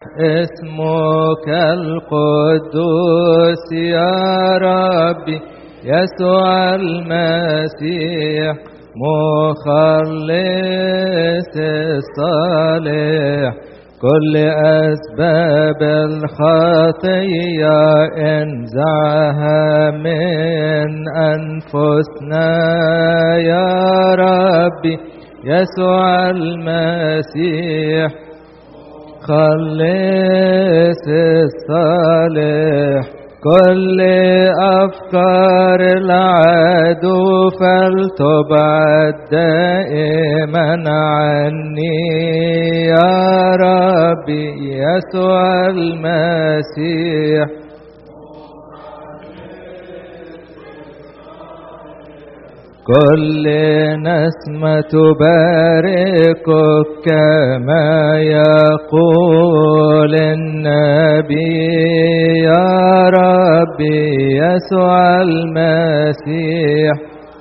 اسمك القدوس يا ربي يسوع المسيح مخلص الصالح كل أسباب الخطية انزعها من أنفسنا يا ربي يسوع المسيح خلص الصالح كل أفكار العدو فلتبعد دائما عني يا ربي يسوع المسيح كل نسمة تباركك كما يقول النبي يا ربي يسوع المسيح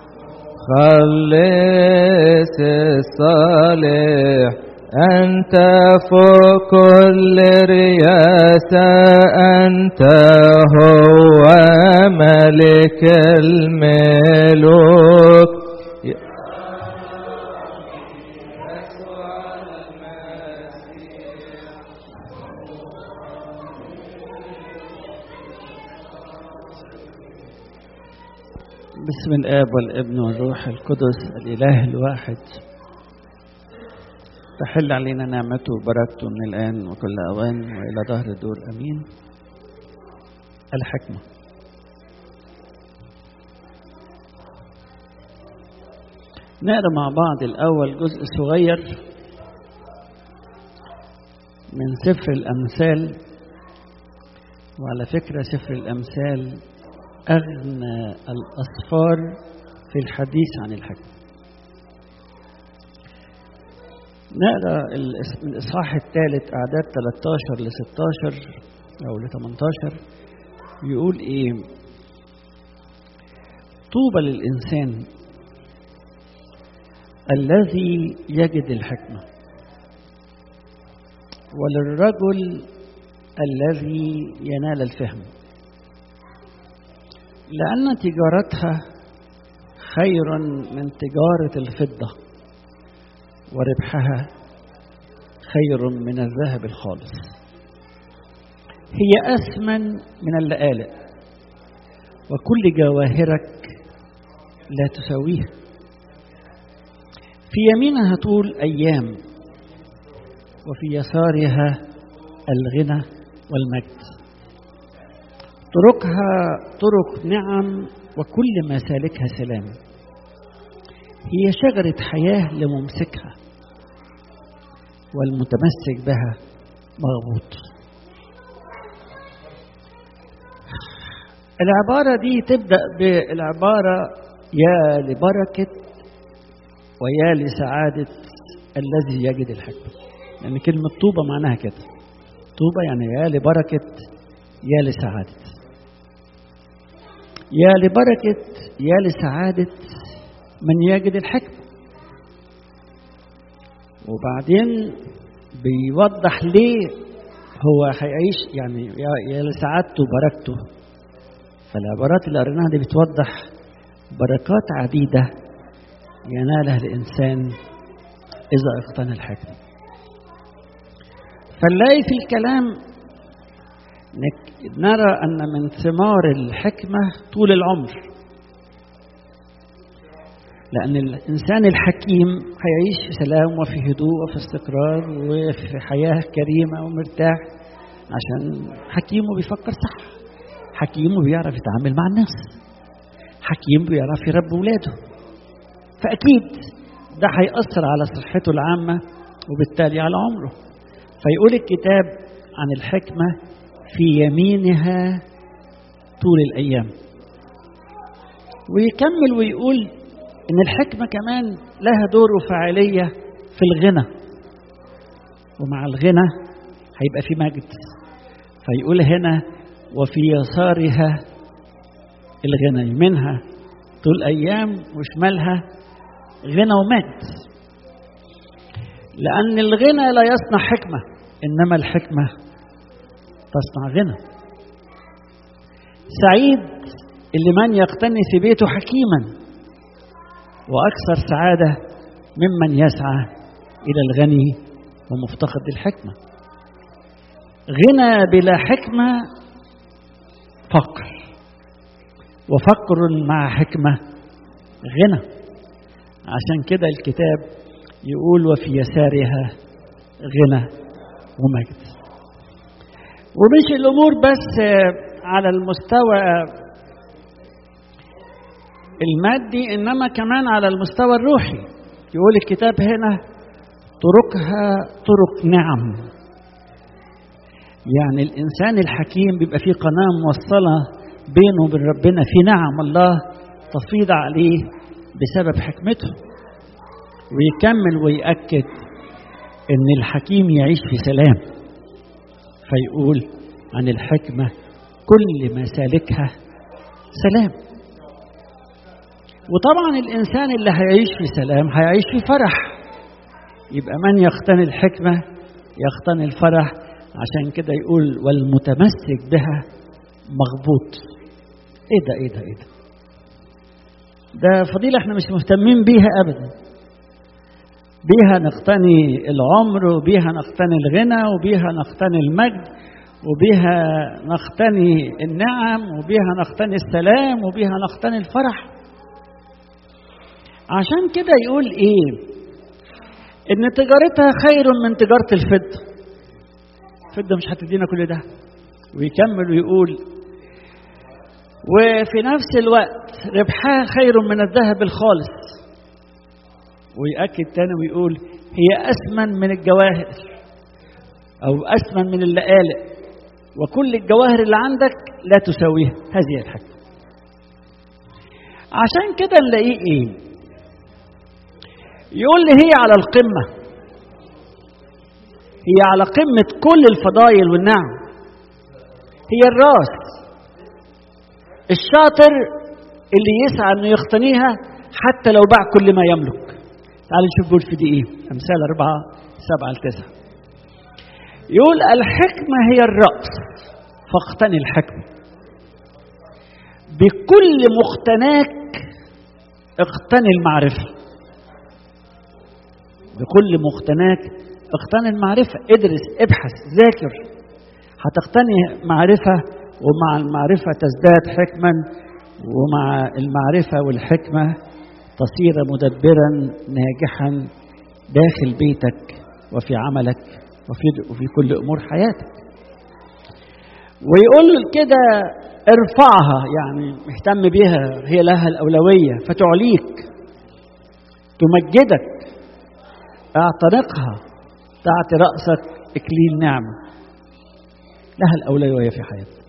خلص الصالح أنت فوق كل رياسة أنت هو ملك الملوك بسم الآب والابن والروح القدس الإله الواحد تحل علينا نعمته وبركته من الآن وكل أوان وإلى ظهر الدور أمين الحكمة نقرا مع بعض الأول جزء صغير من سفر الأمثال وعلى فكرة سفر الأمثال أغنى الأسفار في الحديث عن الحكمة نقرا من الإصحاح الثالث أعداد 13 ل 16 أو ل 18 يقول إيه طوبى للإنسان الذي يجد الحكمة وللرجل الذي ينال الفهم لأن تجارتها خير من تجارة الفضة وربحها خير من الذهب الخالص هي أثمن من اللآلئ وكل جواهرك لا تساويها في يمينها طول أيام وفي يسارها الغنى والمجد طرقها طرق نعم وكل مسالكها سلام هي شجرة حياة لممسكها والمتمسك بها مغبوط العبارة دي تبدأ بالعبارة يا لبركة ويا لسعادة الذي يجد الحكمة لأن يعني كلمة طوبة معناها كده طوبة يعني يا لبركة يا لسعادة يا لبركة يا لسعادة من يجد الحكمة وبعدين بيوضح ليه هو هيعيش يعني يا لسعادته وبركته فالعبارات اللي قريناها دي بتوضح بركات عديدة ينالها الإنسان إذا اقتنى الحكمة فنلاقي في الكلام نرى أن من ثمار الحكمة طول العمر لأن الإنسان الحكيم هيعيش في سلام وفي هدوء وفي استقرار وفي حياة كريمة ومرتاح عشان حكيم وبيفكر صح حكيم وبيعرف يتعامل مع الناس حكيم بيعرف يربي ولاده فأكيد ده هيأثر على صحته العامة وبالتالي على عمره فيقول الكتاب عن الحكمة في يمينها طول الأيام ويكمل ويقول إن الحكمة كمان لها دور وفاعلية في الغنى ومع الغنى هيبقى في مجد فيقول هنا وفي يسارها الغنى منها طول أيام وشمالها غنى ومجد لأن الغنى لا يصنع حكمة إنما الحكمة تصنع غنى سعيد اللي من يقتني في بيته حكيما واكثر سعاده ممن يسعى الى الغني ومفتقد الحكمه غنى بلا حكمه فقر وفقر مع حكمه غنى عشان كده الكتاب يقول وفي يسارها غنى ومجد ومش الامور بس على المستوى المادي انما كمان على المستوى الروحي يقول الكتاب هنا طرقها طرق نعم يعني الانسان الحكيم بيبقى فيه قناه موصله بينه وبين ربنا في نعم الله تفيض عليه بسبب حكمته ويكمل ويأكد ان الحكيم يعيش في سلام فيقول عن الحكمه كل مسالكها سلام وطبعا الانسان اللي هيعيش في سلام هيعيش في فرح يبقى من يقتني الحكمه يقتني الفرح عشان كده يقول والمتمسك بها مغبوط ايه ده ايه ده ايه ده ده فضيلة احنا مش مهتمين بيها ابدا بيها نقتني العمر وبيها نقتني الغنى وبيها نقتني المجد وبيها نقتني النعم وبيها نقتني السلام وبيها نقتني الفرح عشان كده يقول ايه ان تجارتها خير من تجارة الفضة الفضة مش هتدينا كل ده ويكمل ويقول وفي نفس الوقت ربحها خير من الذهب الخالص ويأكد تاني ويقول هي أثمن من الجواهر أو أثمن من اللآلئ وكل الجواهر اللي عندك لا تساويها هذه الحكمة عشان كده نلاقيه ايه يقول لي هي على القمة هي على قمة كل الفضائل والنعم هي الراس الشاطر اللي يسعى انه يقتنيها حتى لو باع كل ما يملك تعال نشوف بيقول في دي ايه امثال اربعة سبعة لتسعة يقول الحكمة هي الرأس فاقتني الحكمة بكل مقتناك اقتني المعرفة بكل مقتناك اقتني المعرفة ادرس ابحث ذاكر هتقتني معرفة ومع المعرفة تزداد حكما ومع المعرفة والحكمة تصير مدبرا ناجحا داخل بيتك وفي عملك وفي وفي كل امور حياتك ويقول كده ارفعها يعني اهتم بها هي لها الاولويه فتعليك تمجدك اعتنقها تعطي راسك اكليل نعمه لها الاولويه في حياتك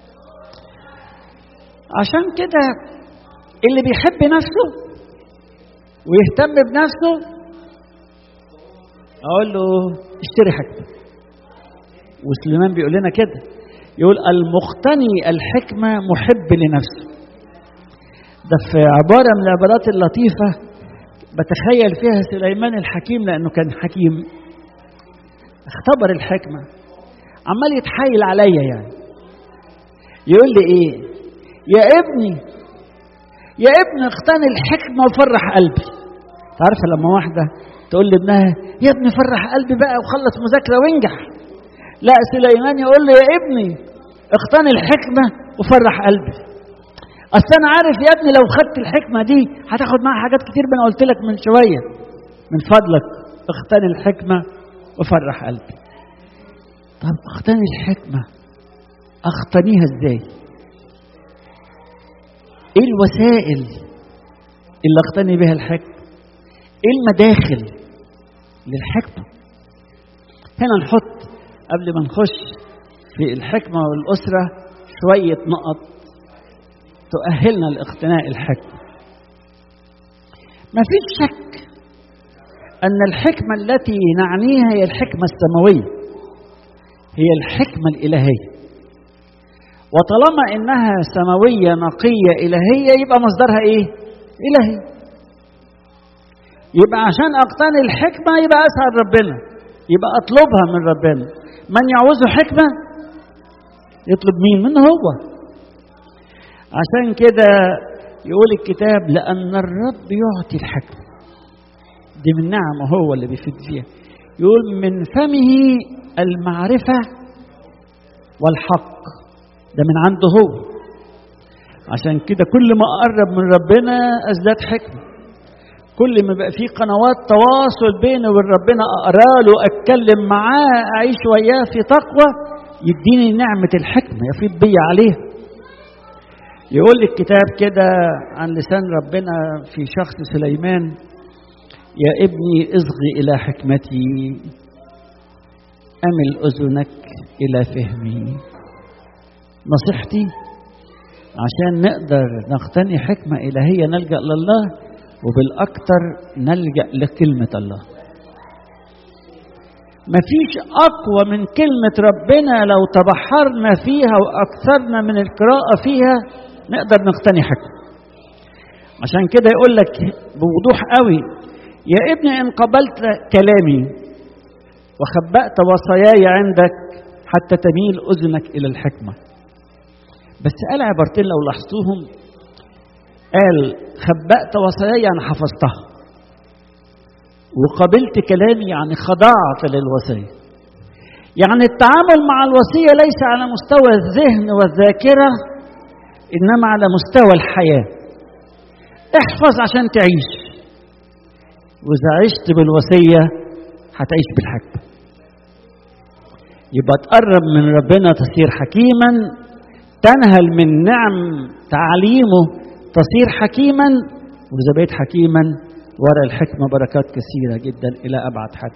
عشان كده اللي بيحب نفسه ويهتم بنفسه اقول له اشتري حاجتك وسليمان بيقول لنا كده يقول المقتني الحكمة محب لنفسه ده في عبارة من العبارات اللطيفة بتخيل فيها سليمان الحكيم لأنه كان حكيم اختبر الحكمة عمال يتحايل عليا يعني يقول لي ايه يا ابني يا ابني اقتني الحكمة وفرح قلبي عارفة لما واحدة تقول لابنها يا ابني فرح قلبي بقى وخلص مذاكرة وانجح لا سليمان يقول له يا ابني اقتني الحكمة وفرح قلبي اصل انا عارف يا ابني لو خدت الحكمة دي هتاخد معاها حاجات كتير ما انا قلت لك من شوية من فضلك اقتني الحكمة وفرح قلبي طب اقتني الحكمة اقتنيها ازاي ايه الوسائل اللي اقتني بها الحكمة ايه المداخل للحكمة هنا نحط قبل ما نخش في الحكمة والأسرة شوية نقط تؤهلنا لاقتناء الحكمة ما فيش شك أن الحكمة التي نعنيها هي الحكمة السماوية هي الحكمة الإلهية وطالما إنها سماوية نقية إلهية يبقى مصدرها إيه؟ إلهي يبقى عشان أقتني الحكمة يبقى أسعد ربنا يبقى أطلبها من ربنا من يعوزه حكمة يطلب مين منه هو عشان كده يقول الكتاب لأن الرب يعطي الحكمة دي من نعمه هو اللي بيفيد فيها يقول من فمه المعرفة والحق ده من عنده هو عشان كده كل ما أقرب من ربنا أزداد حكمة كل ما بقى في قنوات تواصل بيني وبين ربنا أقرأ له أتكلم معاه أعيش وياه في تقوى يديني نعمة الحكمة يفيد بي عليها يقول الكتاب كده عن لسان ربنا في شخص سليمان يا ابني اصغي إلى حكمتي أمل أذنك إلى فهمي نصيحتي عشان نقدر نقتني حكمة إلهية نلجأ لله وبالأكثر نلجأ لكلمة الله مفيش أقوى من كلمة ربنا لو تبحرنا فيها وأكثرنا من القراءة فيها نقدر نقتني حكمة عشان كده يقول لك بوضوح قوي يا ابني إن قبلت كلامي وخبأت وصاياي عندك حتى تميل أذنك إلى الحكمة بس قال عبارتين لو لاحظتوهم قال خبأت وصاياي يعني حفظتها وقبلت كلامي يعني خضعت للوصية يعني التعامل مع الوصية ليس على مستوى الذهن والذاكرة إنما على مستوى الحياة احفظ عشان تعيش وإذا عشت بالوصية هتعيش بالحكمة يبقى تقرب من ربنا تصير حكيما تنهل من نعم تعليمه تصير حكيما وإذا بقيت حكيما ورا الحكمة بركات كثيرة جدا إلى أبعد حد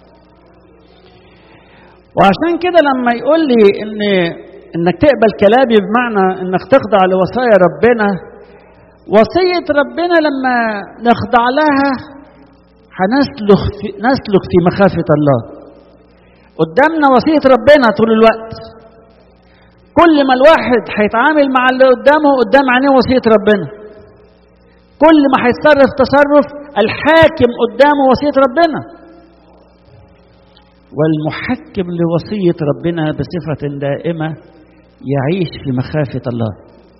وعشان كده لما يقول لي إن إنك تقبل كلامي بمعنى إنك تخضع لوصايا ربنا وصية ربنا لما نخضع لها هنسلك في نسلك في مخافة الله قدامنا وصية ربنا طول الوقت كل ما الواحد هيتعامل مع اللي قدامه قدام عينيه وصية ربنا كل ما هيتصرف تصرف الحاكم قدامه وصية ربنا والمحكم لوصية ربنا بصفة دائمة يعيش في مخافة الله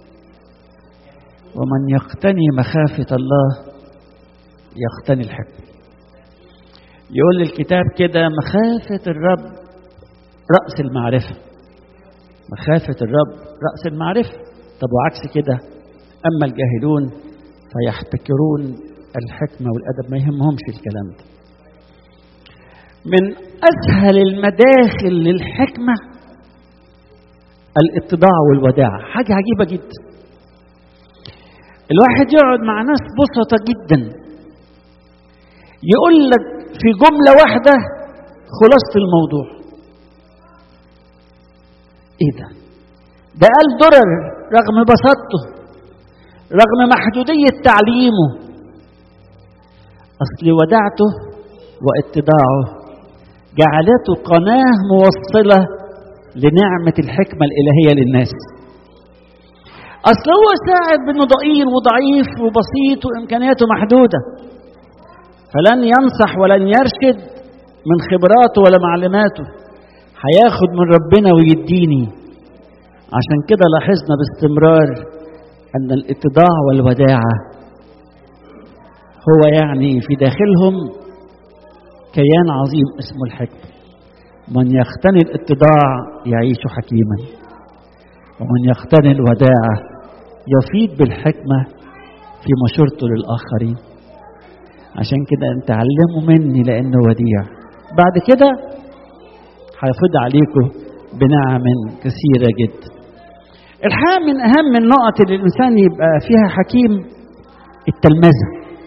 ومن يقتني مخافة الله يقتني الحكم يقول الكتاب كده مخافة الرب رأس المعرفة مخافة الرب رأس المعرفة طب وعكس كده أما الجاهلون فيحتكرون الحكمة والأدب ما يهمهمش الكلام ده من أسهل المداخل للحكمة الاتضاع والوداع حاجة عجيبة جدا الواحد يقعد مع ناس بسطة جدا يقول لك في جملة واحدة خلاصة الموضوع ايه ده ده قال درر رغم بساطته رغم محدودية تعليمه أصل ودعته واتباعه جعلته قناة موصلة لنعمة الحكمة الإلهية للناس أصل هو ساعد بأنه ضئيل وضعيف وبسيط وإمكانياته محدودة فلن ينصح ولن يرشد من خبراته ولا معلوماته هياخد من ربنا ويديني عشان كده لاحظنا باستمرار أن الاتضاع والوداعة هو يعني في داخلهم كيان عظيم اسمه الحكمة من يقتني الاتضاع يعيش حكيما ومن يقتني الوداعة يفيد بالحكمة في مشورته للآخرين عشان كده انت علموا مني لأنه وديع بعد كده هيفيد عليكم بنعم كثيرة جدا الحقيقة من أهم النقط اللي الإنسان يبقى فيها حكيم التلمذة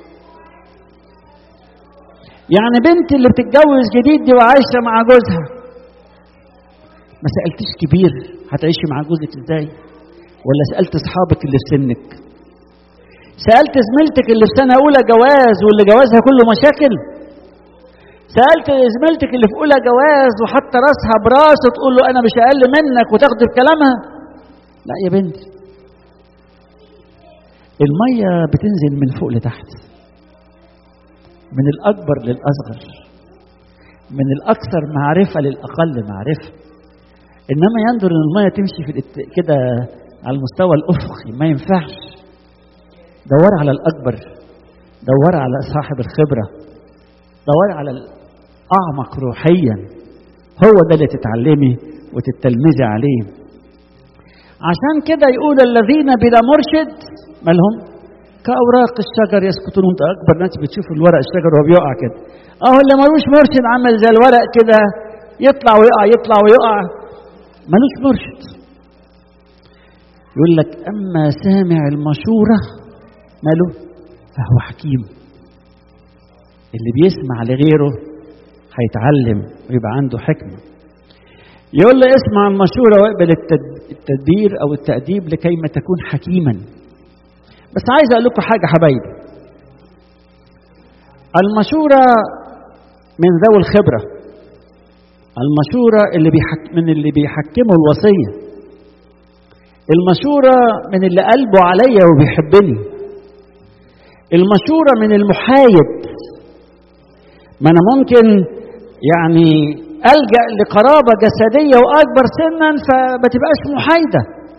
يعني بنت اللي بتتجوز جديد دي وعايشة مع جوزها ما سألتش كبير هتعيشي مع جوزك ازاي ولا سألت أصحابك اللي في سنك سألت زميلتك اللي في سنة أولى جواز واللي جوازها كله مشاكل سألت زميلتك اللي في أولى جواز وحتى راسها براسه تقول له أنا مش أقل منك وتاخد بكلامها لا يا بنتي المية بتنزل من فوق لتحت من الأكبر للأصغر من الأكثر معرفة للأقل معرفة انما ينظر ان الميه تمشي في الات- كده على المستوى الافقي ما ينفعش دور على الاكبر دور على صاحب الخبره دور على الاعمق روحيا هو ده اللي تتعلمي وتتلمذي عليه عشان كده يقول الذين بلا مرشد مالهم كأوراق الشجر يسقطون انت أكبر ناس بتشوف الورق الشجر وهو بيقع كده أهو اللي ملوش مرشد عمل زي الورق كده يطلع ويقع يطلع ويقع ملوش مرشد يقول لك أما سامع المشورة ماله فهو حكيم اللي بيسمع لغيره هيتعلم ويبقى عنده حكمة يقول له اسمع المشورة واقبل التد- التدبير أو التأديب لكي ما تكون حكيما بس عايز أقول لكم حاجة حبايبي المشورة من ذوي الخبرة المشورة اللي بيحك من اللي بيحكموا الوصية المشورة من اللي قلبه عليا وبيحبني المشورة من المحايد ما أنا ممكن يعني ألجأ لقرابة جسدية وأكبر سنا فما تبقاش محايدة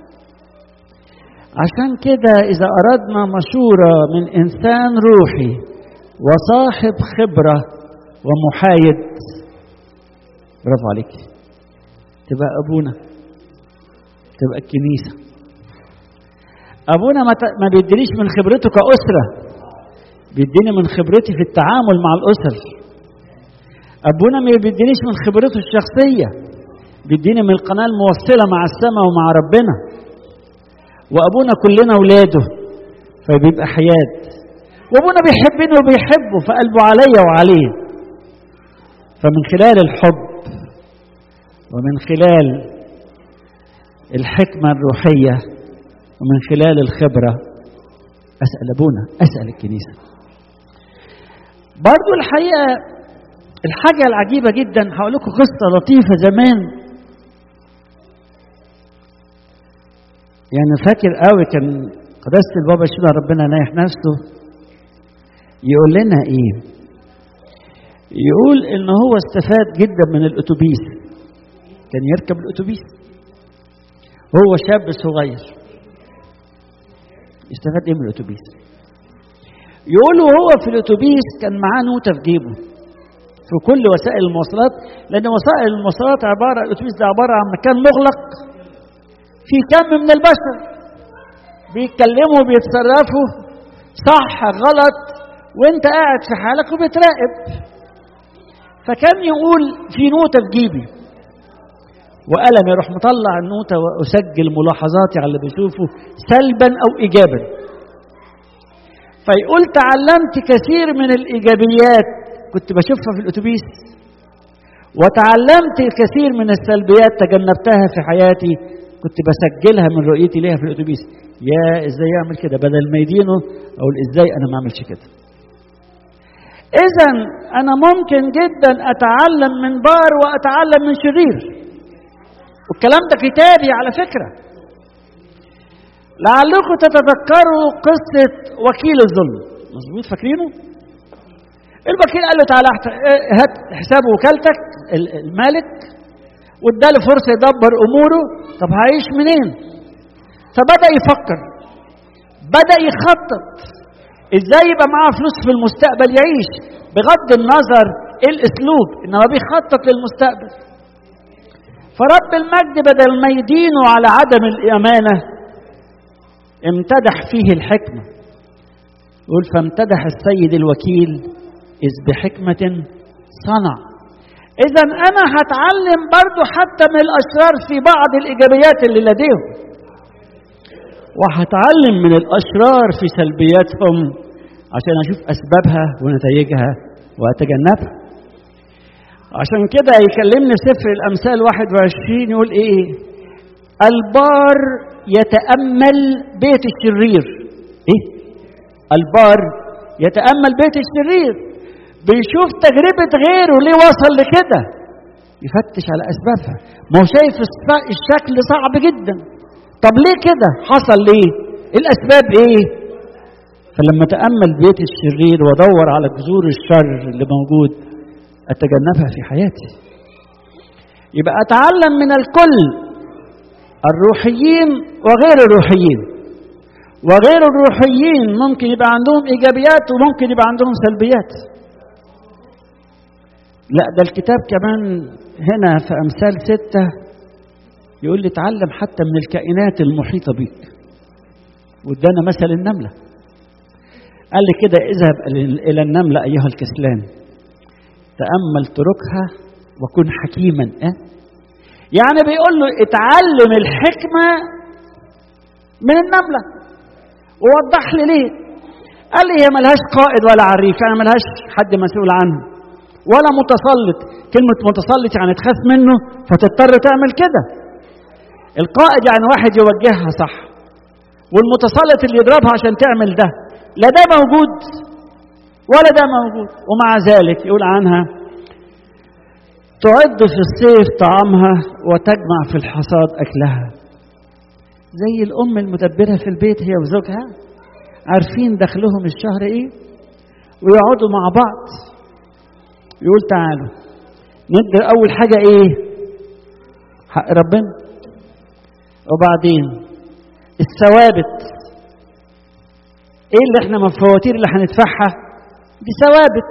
عشان كده إذا أردنا مشورة من إنسان روحي وصاحب خبرة ومحايد برافو عليك تبقى أبونا تبقى الكنيسة أبونا ما ت- ما بيدينيش من خبرته كأسرة بيديني من خبرتي في التعامل مع الأسر أبونا ما بيدينيش من خبرته الشخصية بيديني من القناة الموصلة مع السماء ومع ربنا وأبونا كلنا ولاده فبيبقى حياد وأبونا بيحبني وبيحبه فقلبه عليا وعليه فمن خلال الحب ومن خلال الحكمة الروحية ومن خلال الخبرة أسأل أبونا أسأل الكنيسة برضو الحقيقة الحاجة العجيبة جدا هقول لكم قصة لطيفة زمان يعني فاكر قوي كان قداسة البابا شنو ربنا ينايح نفسه يقول لنا ايه يقول ان هو استفاد جدا من الاتوبيس كان يركب الاتوبيس هو شاب صغير استفاد ايه من الاتوبيس يقول وهو في الاتوبيس كان معاه نوته في جيبه في كل وسائل المواصلات لان وسائل المواصلات عباره الاتوبيس ده عباره عن مكان مغلق في كم من البشر بيتكلموا بيتصرفوا صح غلط وانت قاعد في حالك وبتراقب فكان يقول في نوتة في جيبي وقلم يروح مطلع النوتة وأسجل ملاحظاتي على اللي بشوفه سلبا أو إيجابا فيقول تعلمت كثير من الإيجابيات كنت بشوفها في الأتوبيس وتعلمت كثير من السلبيات تجنبتها في حياتي كنت بسجلها من رؤيتي ليها في الأتوبيس يا إزاي أعمل كده بدل ما يدينه أقول إزاي أنا ما أعملش كده إذا أنا ممكن جدا أتعلم من بار وأتعلم من شرير والكلام ده كتابي على فكرة لعلكم تتذكروا قصة وكيل الظلم مظبوط فاكرينه؟ الوكيل قال له تعالى احت- هات حساب وكالتك ال- المالك واداله فرصة يدبر أموره طب هعيش منين؟ فبدأ يفكر بدأ يخطط ازاي يبقى معاه فلوس في المستقبل يعيش بغض النظر ايه الاسلوب انما بيخطط للمستقبل فرب المجد بدل ما يدينه على عدم الامانه امتدح فيه الحكمه يقول فامتدح السيد الوكيل اذ بحكمه صنع اذا انا هتعلم برضو حتى من الاشرار في بعض الايجابيات اللي لديهم وهتعلم من الاشرار في سلبياتهم عشان اشوف اسبابها ونتائجها واتجنبها عشان كده يكلمني سفر الامثال 21 يقول ايه البار يتامل بيت الشرير ايه البار يتامل بيت الشرير بيشوف تجربه غيره ليه وصل لكده يفتش على اسبابها ما هو شايف الس- الشكل صعب جدا طب ليه كده حصل ليه الاسباب ايه فلما اتامل بيت الشرير وادور على جذور الشر اللي موجود اتجنبها في حياتي يبقى اتعلم من الكل الروحيين وغير الروحيين وغير الروحيين ممكن يبقى عندهم ايجابيات وممكن يبقى عندهم سلبيات لا ده الكتاب كمان هنا في امثال سته يقول لي اتعلم حتى من الكائنات المحيطه بيك وادانا مثل النمله قال لي كده اذهب الى النمله ايها الكسلان تامل طرقها وكن حكيما أه؟ يعني بيقول له اتعلم الحكمه من النمله ووضح لي ليه قال لي هي ملهاش قائد ولا عريف يعني ملهاش حد مسؤول عنها ولا متسلط كلمة متسلط يعني تخاف منه فتضطر تعمل كده القائد يعني واحد يوجهها صح والمتسلط اللي يضربها عشان تعمل ده لا ده موجود ولا ده موجود ومع ذلك يقول عنها تعد في الصيف طعامها وتجمع في الحصاد أكلها زي الأم المدبرة في البيت هي وزوجها عارفين دخلهم الشهر إيه ويقعدوا مع بعض يقول تعالوا ندي أول حاجة إيه حق ربنا وبعدين الثوابت ايه اللي احنا الفواتير اللي هندفعها دي ثوابت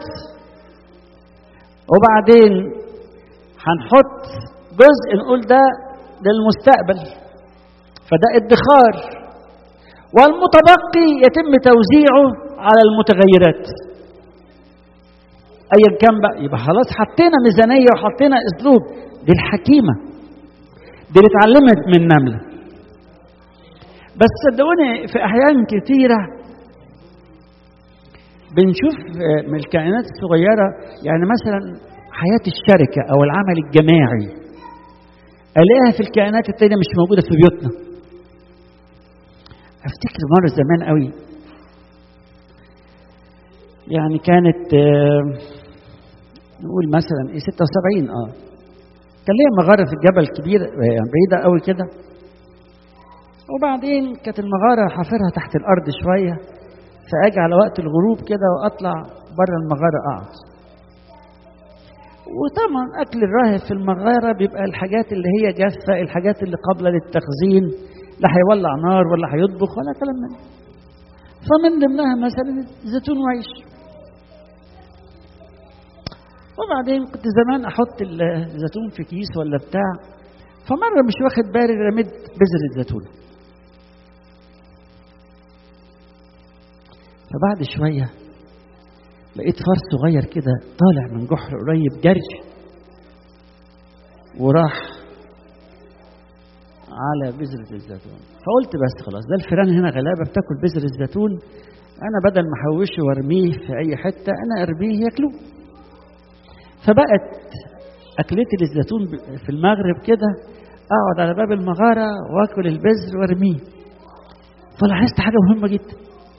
وبعدين هنحط جزء نقول ده للمستقبل فده ادخار والمتبقي يتم توزيعه على المتغيرات ايا كان بقى يبقى خلاص حطينا ميزانيه وحطينا اسلوب دي الحكيمه دي اللي اتعلمت من نمله بس صدقوني في احيان كثيره بنشوف من الكائنات الصغيره يعني مثلا حياه الشركه او العمل الجماعي الاقيها في الكائنات التانية مش موجوده في بيوتنا افتكر مره زمان قوي يعني كانت نقول مثلا ايه 76 اه كان ليا مغاره في الجبل كبير يعني بعيده قوي كده وبعدين كانت المغاره حافرها تحت الارض شويه فاجي على وقت الغروب كده واطلع بره المغاره اقعد وطبعا اكل الراهب في المغاره بيبقى الحاجات اللي هي جافه الحاجات اللي قابله للتخزين لا هيولع نار ولا هيطبخ ولا كلام من فمن ضمنها مثلا زيتون وعيش وبعدين كنت زمان احط الزيتون في كيس ولا بتاع فمره مش واخد بالي رميت بذره زيتون فبعد شويه لقيت فار صغير كده طالع من جحر قريب جري وراح على بذرة الزيتون فقلت بس خلاص ده الفيران هنا غلابة بتاكل بذر الزيتون أنا بدل ما أحوشه وأرميه في أي حتة أنا أرميه ياكلوه فبقت أكلتي للزيتون في المغرب كده أقعد على باب المغارة وآكل البذر وأرميه فلاحظت حاجة مهمة جدا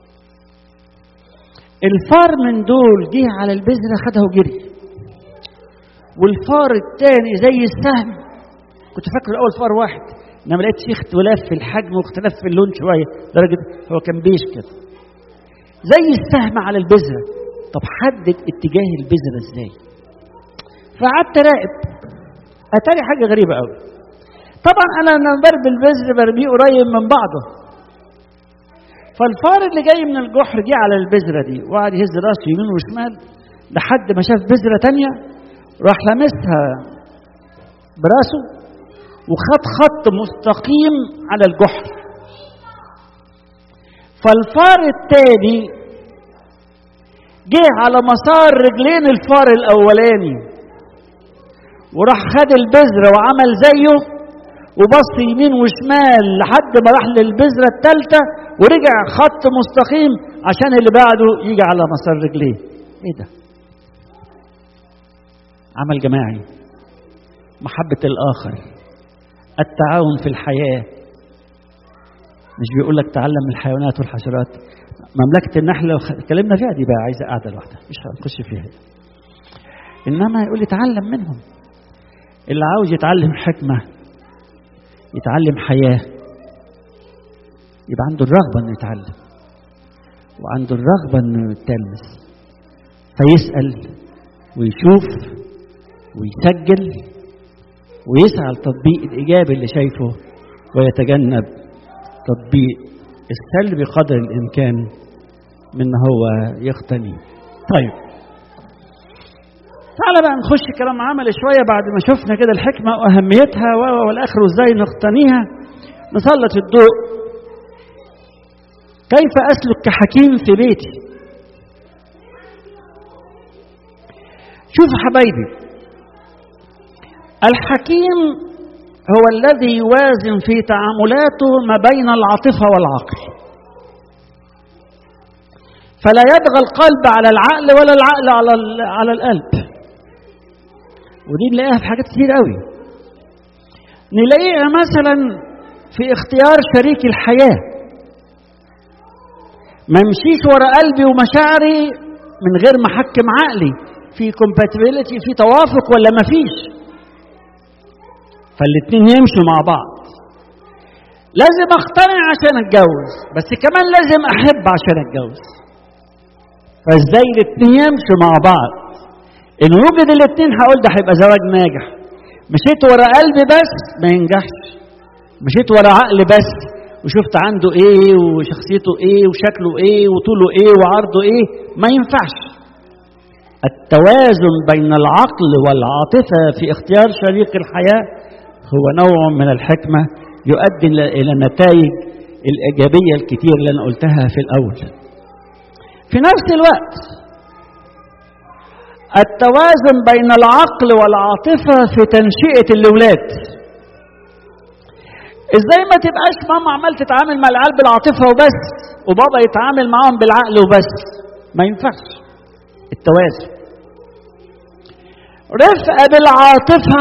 الفار من دول جه على البذرة خدها وجري والفار الثاني زي السهم كنت فاكره الأول فار واحد انما لقيت فيه اختلاف في الحجم واختلاف في اللون شويه لدرجه هو كان بيش كده زي السهم على البذره طب حدد اتجاه البذره ازاي فقعدت اراقب اتاري حاجه غريبه قوي طبعا انا لما برمي البذر برميه قريب من بعضه فالفار اللي جاي من الجحر جه على البذره دي وقعد يهز راسه يمين وشمال لحد ما شاف بذره تانية راح لامسها براسه وخد خط مستقيم على الجحر فالفار التاني جه على مسار رجلين الفار الاولاني وراح خد البذرة وعمل زيه وبص يمين وشمال لحد ما راح للبذرة الثالثة ورجع خط مستقيم عشان اللي بعده يجي على مسار رجليه ايه ده عمل جماعي محبة الآخر التعاون في الحياة مش بيقول لك تعلم من الحيوانات والحشرات مملكة النحل لو اتكلمنا فيها دي بقى عايزة قاعدة لوحدها مش هنخش فيها دي. إنما يقول لي تعلم منهم اللي عاوز يتعلم حكمة يتعلم حياة يبقى عنده الرغبة إنه يتعلم وعنده الرغبة إنه يتلمس فيسأل ويشوف ويسجل ويسعى لتطبيق الإيجابي اللي شايفه ويتجنب تطبيق السلبي قدر الإمكان من إن هو يختني طيب تعالى بقى نخش كلام عملي شوية بعد ما شفنا كده الحكمة وأهميتها والآخر وإزاي نقتنيها نسلط الضوء كيف أسلك كحكيم في بيتي شوفوا حبايبي الحكيم هو الذي يوازن في تعاملاته ما بين العاطفة والعقل فلا يبغى القلب على العقل ولا العقل على على القلب ودي نلاقيها في حاجات كتير قوي نلاقيها مثلا في اختيار شريك الحياة ما امشيش ورا قلبي ومشاعري من غير ما احكم عقلي في compatibility في توافق ولا ما فيش فالاتنين يمشوا مع بعض لازم اقتنع عشان اتجوز بس كمان لازم احب عشان اتجوز فازاي الاتنين يمشوا مع بعض ان وجد الاتنين هقول ده هيبقى زواج ناجح مشيت ورا قلبي بس ما ينجحش مشيت ورا عقلي بس وشفت عنده ايه وشخصيته ايه وشكله ايه وطوله ايه وعرضه ايه ما ينفعش التوازن بين العقل والعاطفة في اختيار شريك الحياة هو نوع من الحكمة يؤدي إلى النتائج الإيجابية الكتير اللي أنا قلتها في الأول في نفس الوقت التوازن بين العقل والعاطفة في تنشئة الأولاد ازاي ما تبقاش ماما عمال تتعامل مع العيال بالعاطفة وبس وبابا يتعامل معاهم بالعقل وبس ما ينفعش التوازن رفقة بالعاطفة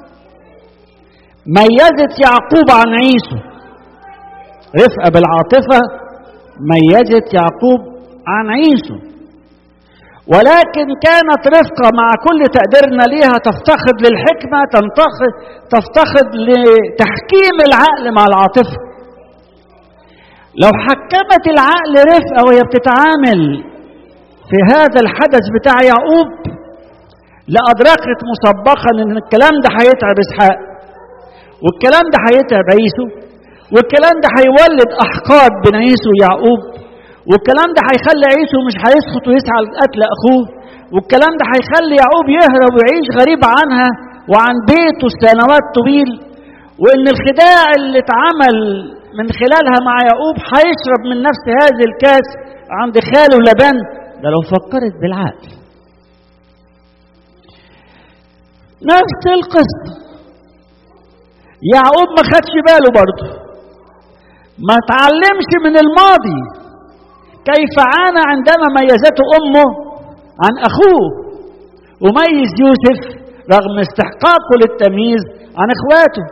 ميزت يعقوب عن عيسو رفقة بالعاطفة ميزت يعقوب عن عيسو ولكن كانت رفقة مع كل تقديرنا ليها تفتقد للحكمة تنتقد تفتقد لتحكيم العقل مع العاطفة لو حكمت العقل رفقة وهي بتتعامل في هذا الحدث بتاع يعقوب لأدركت مسبقا ان الكلام ده هيتعب اسحاق والكلام ده هيتعب عيسو والكلام ده هيولد احقاد بين عيسو ويعقوب والكلام ده هيخلي عيسو مش هيسخط ويسعى لقتل اخوه والكلام ده هيخلي يعقوب يهرب ويعيش غريب عنها وعن بيته سنوات طويل وان الخداع اللي اتعمل من خلالها مع يعقوب هيشرب من نفس هذا الكاس عند خاله لبان ده لو فكرت بالعقل نفس القصة يعقوب ما خدش باله برضه ما تعلمش من الماضي كيف عانى عندما ميزته امه عن اخوه وميز يوسف رغم استحقاقه للتمييز عن اخواته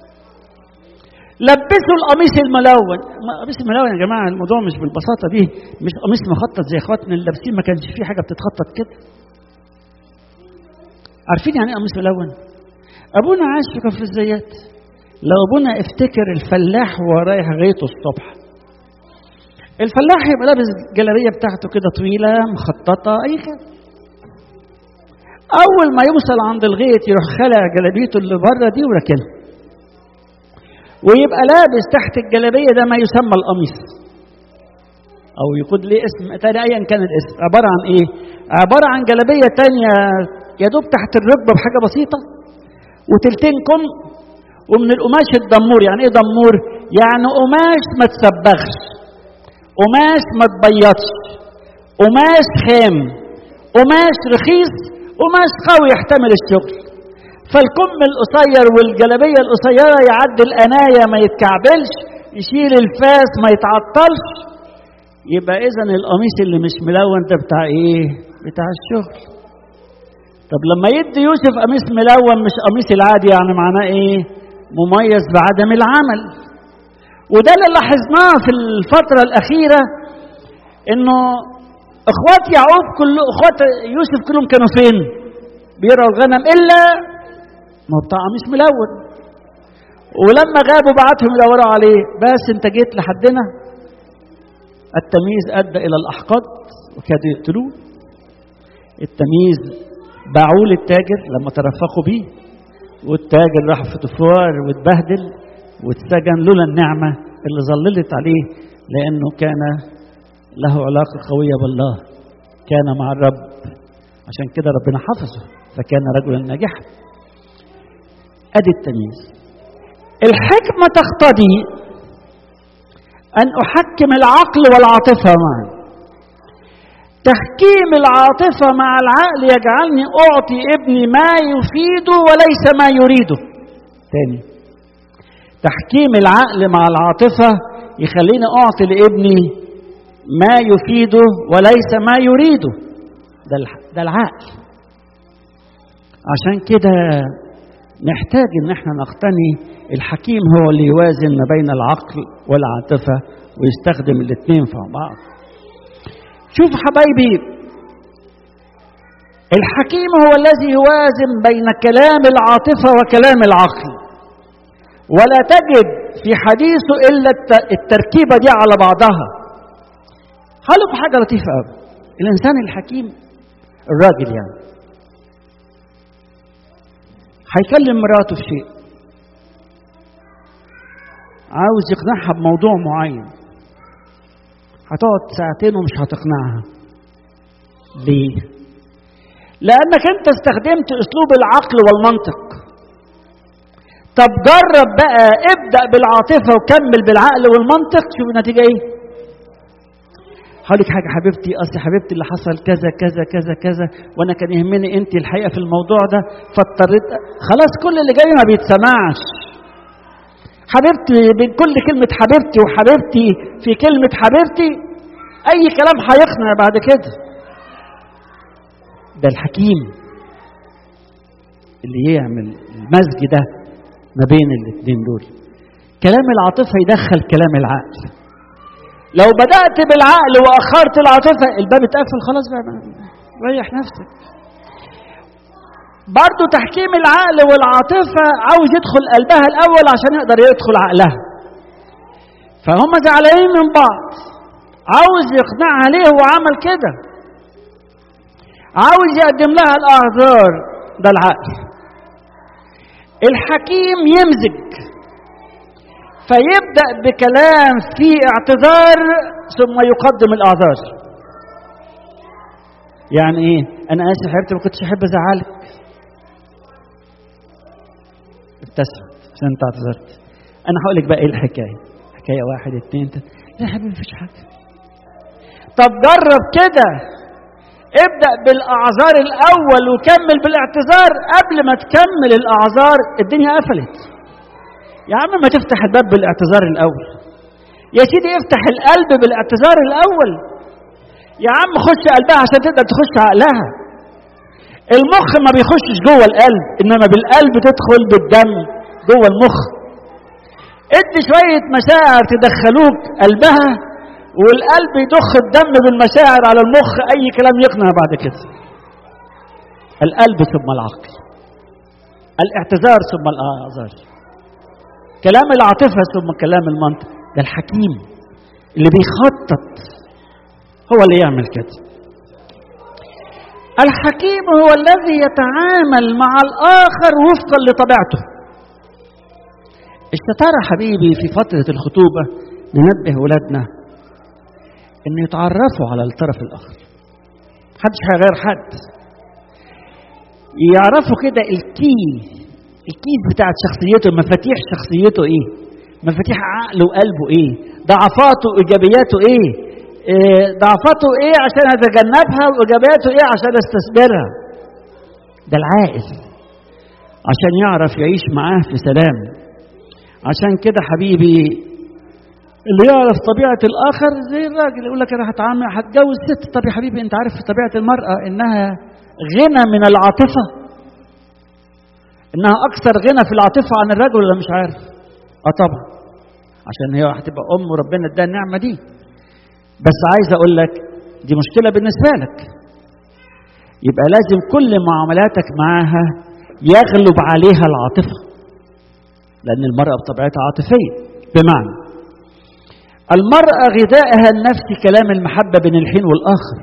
لبسوا القميص الملون القميص الملون يا جماعه الموضوع مش بالبساطه دي مش قميص مخطط زي اخواتنا اللي لابسين ما كانش فيه حاجه بتتخطط كده عارفين يعني ايه قميص ملون ابونا عاش في كفر الزيات لو ابونا افتكر الفلاح وهو رايح غيته الصبح الفلاح يبقى لابس الجلابيه بتاعته كده طويله مخططه اي حاجه اول ما يوصل عند الغيط يروح خلع جلابيته اللي بره دي وراكنها ويبقى لابس تحت الجلابيه ده ما يسمى القميص او يكون ليه اسم تاني ايا كان الاسم عباره عن ايه عباره عن جلابيه تانية يا دوب تحت الركبه بحاجه بسيطه وتلتين كم ومن القماش الدمور يعني ايه دمور يعني قماش ما تسبخش قماش ما تبيضش قماش خام قماش رخيص قماش قوي يحتمل الشغل فالكم القصير والجلابيه القصيره يعدي الانايه ما يتكعبلش يشيل الفاس ما يتعطلش يبقى اذا القميص اللي مش ملون ده بتاع ايه بتاع الشغل طب لما يدي يوسف قميص ملون مش قميص العادي يعني معناه ايه مميز بعدم العمل وده اللي لاحظناه في الفترة الأخيرة إنه إخوات يعقوب كل إخوات يوسف كلهم كانوا فين؟ بيرعوا الغنم إلا ما هو بتاع قميص ملون ولما غابوا بعتهم يدوروا عليه بس أنت جيت لحدنا التمييز أدى إلى الأحقاد وكادوا يقتلوه التمييز باعوه للتاجر لما ترفقوا بيه والتاجر راح في طفوار واتبهدل واتسجن لولا النعمة اللي ظللت عليه لأنه كان له علاقة قوية بالله كان مع الرب عشان كده ربنا حفظه فكان رجلا ناجحا ادي التمييز الحكمة تقتضي أن أحكم العقل والعاطفة معا تحكيم العاطفة مع العقل يجعلني أعطي ابني ما يفيده وليس ما يريده تاني تحكيم العقل مع العاطفة يخليني أعطي لابني ما يفيده وليس ما يريده ده ده العقل عشان كده نحتاج ان احنا نقتني الحكيم هو اللي يوازن ما بين العقل والعاطفة ويستخدم الاثنين في بعض شوف حبايبي الحكيم هو الذي يوازن بين كلام العاطفة وكلام العقل ولا تجد في حديثه إلا التركيبة دي على بعضها هقول حاجة لطيفة قوي الإنسان الحكيم الراجل يعني هيكلم مراته في شيء عاوز يقنعها بموضوع معين هتقعد ساعتين ومش هتقنعها ليه لانك انت استخدمت اسلوب العقل والمنطق طب جرب بقى ابدا بالعاطفه وكمل بالعقل والمنطق شوف النتيجه ايه هقول لك حاجه حبيبتي اصل حبيبتي اللي حصل كذا كذا كذا كذا وانا كان يهمني انت الحقيقه في الموضوع ده فاضطريت خلاص كل اللي جاي ما بيتسمعش حبيبتي بين كل كلمة حبيبتي وحبيبتي في كلمة حبيبتي أي كلام هيقنع بعد كده ده الحكيم اللي يعمل المزج ده ما بين الاثنين دول كلام العاطفة يدخل كلام العقل لو بدأت بالعقل وأخرت العاطفة الباب اتقفل خلاص بقى ريح نفسك برضو تحكيم العقل والعاطفة عاوز يدخل قلبها الأول عشان يقدر يدخل عقلها فهم زعلانين من بعض عاوز يقنعها ليه هو عمل كده عاوز يقدم لها الأعذار ده العقل الحكيم يمزج فيبدأ بكلام فيه اعتذار ثم يقدم الأعذار يعني ايه انا اسف حبيبتي ما كنتش احب ازعلك ابتسمت عشان انت اعتذرت انا هقول لك بقى ايه الحكايه حكايه واحد اتنين تلاته لا يا حبيبي مفيش حاجه طب جرب كده ابدا بالاعذار الاول وكمل بالاعتذار قبل ما تكمل الاعذار الدنيا قفلت يا عم ما تفتح الباب بالاعتذار الاول يا سيدي افتح القلب بالاعتذار الاول يا عم خش قلبها عشان تقدر تخش عقلها المخ ما بيخشش جوه القلب انما بالقلب تدخل بالدم جوه المخ ادي شويه مشاعر تدخلوك قلبها والقلب يضخ الدم بالمشاعر على المخ اي كلام يقنع بعد كده القلب ثم العقل الاعتذار ثم الاعذار كلام العاطفه ثم كلام المنطق ده الحكيم اللي بيخطط هو اللي يعمل كده الحكيم هو الذي يتعامل مع الآخر وفقا لطبيعته الستارة حبيبي في فترة الخطوبة ننبه ولادنا ان يتعرفوا على الطرف الآخر محدش هيغير حد يعرفوا كده الكي الكيس بتاعت شخصيته مفاتيح شخصيته ايه مفاتيح عقله وقلبه ايه ضعفاته وايجابياته ايه ضعفاته ايه عشان اتجنبها وايجابياته ايه عشان استثمرها ده العاقل عشان يعرف يعيش معاه في سلام عشان كده حبيبي اللي يعرف طبيعة الآخر زي الراجل يقول لك أنا هتعامل هتجوز ست طب يا حبيبي أنت عارف في طبيعة المرأة إنها غنى من العاطفة إنها أكثر غنى في العاطفة عن الرجل ولا مش عارف؟ أه طبعا عشان هي هتبقى أم وربنا اداها النعمة دي بس عايز اقول لك دي مشكله بالنسبه لك يبقى لازم كل معاملاتك معاها يغلب عليها العاطفه لان المراه بطبيعتها عاطفيه بمعنى المراه غذائها النفسي كلام المحبه بين الحين والاخر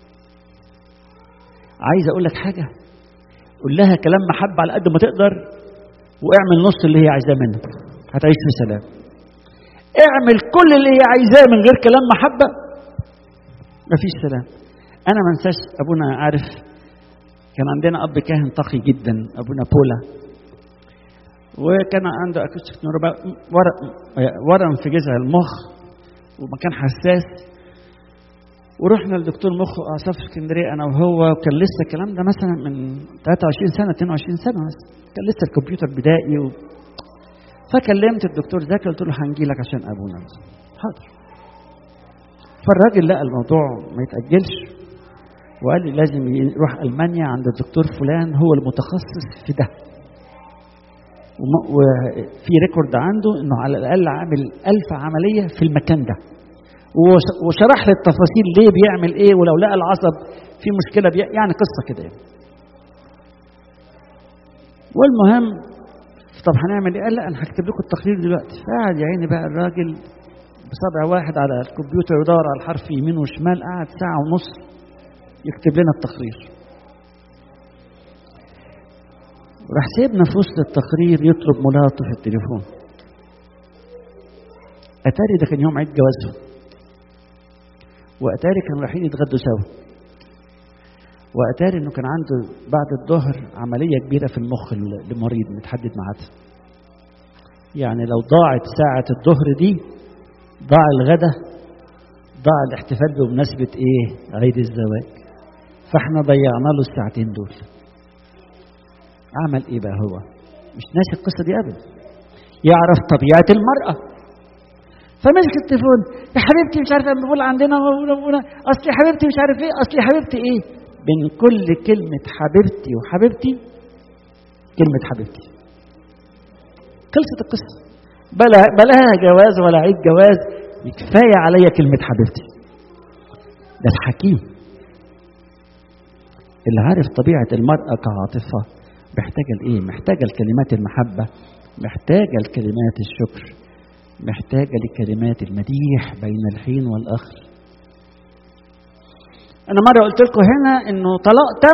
عايز اقول لك حاجه قول لها كلام محبه على قد ما تقدر واعمل نص اللي هي عايزاه منك هتعيش في سلام اعمل كل اللي هي عايزاه من غير كلام محبه مفيش سلام انا ما انساش ابونا عارف كان عندنا اب كاهن تقي جدا ابونا بولا وكان عنده اكوستيك نوربا ورم ورم في جذع المخ ومكان حساس ورحنا لدكتور مخ واعصاب في اسكندريه انا وهو وكان لسه الكلام ده مثلا من 23 سنه 22 سنه مثلا كان لسه الكمبيوتر بدائي و... فكلمت الدكتور زكي قلت له هنجي لك عشان ابونا حاضر فالراجل لقى الموضوع ما يتاجلش وقال لي لازم يروح المانيا عند الدكتور فلان هو المتخصص في ده وفي ريكورد عنده انه على الاقل عامل ألف عمليه في المكان ده وشرح لي التفاصيل ليه بيعمل ايه ولو لقى العصب في مشكله بي... يعني قصه كده يعني. والمهم طب هنعمل ايه؟ قال لا انا هكتب لكم التقرير دلوقتي فقعد يا عيني بقى الراجل بصبع واحد على الكمبيوتر يدور على الحرف يمين وشمال قعد ساعه ونص يكتب لنا التقرير راح سيبنا في وسط التقرير يطلب ملاطه في التليفون اتاري ده كان يوم عيد جوازهم واتاري كانوا رايحين يتغدوا سوا واتاري انه كان عنده بعد الظهر عمليه كبيره في المخ لمريض متحدد ميعادها يعني لو ضاعت ساعه الظهر دي ضاع الغدا ضاع الاحتفال بمناسبه ايه عيد الزواج فاحنا ضيعنا له الساعتين دول عمل ايه بقى هو مش ناسي القصه دي ابدا يعرف طبيعه المراه فمسك التليفون يا حبيبتي مش عارفه بقول عندنا اصل يا حبيبتي مش عارف ايه اصل يا حبيبتي ايه بين كل كلمه حبيبتي وحبيبتي كلمه حبيبتي خلصت القصه بلا بلاها جواز ولا عيد جواز كفايه عليا كلمه حبيبتي ده الحكيم اللي عارف طبيعه المراه كعاطفه محتاجه لايه محتاجه لكلمات المحبه محتاجه لكلمات الشكر محتاجة لكلمات المديح بين الحين والآخر أنا مرة قلت لكم هنا إنه طلاق تم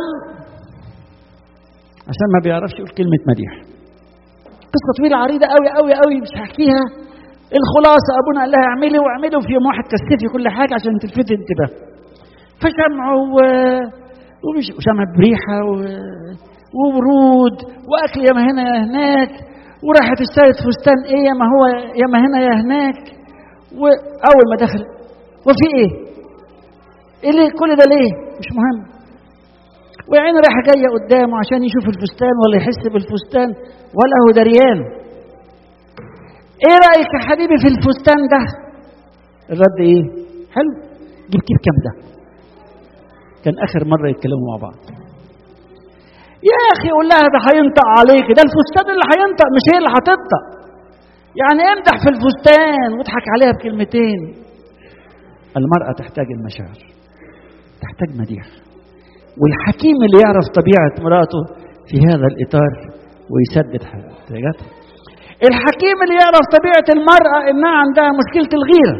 عشان ما بيعرفش يقول كلمة مديح قصة طويلة عريضة قوي قوي قوي مش هحكيها الخلاصة أبونا قال لها اعملي واعملي وفي يوم واحد كثفي كل حاجة عشان تلفتي انتباه فشمعوا و... ومش وشمع بريحة و... وورود وأكل ياما هنا يا هناك وراحت اشترت فستان ايه يا ما هو يا ما هنا يا هناك واول ما دخل وفي ايه؟ ايه ليه كل ده ليه؟ مش مهم وعينه رايحه جايه قدامه عشان يشوف الفستان ولا يحس بالفستان ولا هو دريان ايه رايك يا حبيبي في الفستان ده؟ الرد ايه؟ حلو جيب كيف كام ده؟ كان اخر مره يتكلموا مع بعض يا اخي قول لها ده هينطق عليك ده الفستان اللي هينطق مش هي اللي هتنطق يعني امدح في الفستان واضحك عليها بكلمتين المرأة تحتاج المشاعر تحتاج مديح والحكيم اللي يعرف طبيعة مراته في هذا الإطار ويسدد احتياجاتها الحكيم اللي يعرف طبيعة المرأة إنها عندها مشكلة الغيرة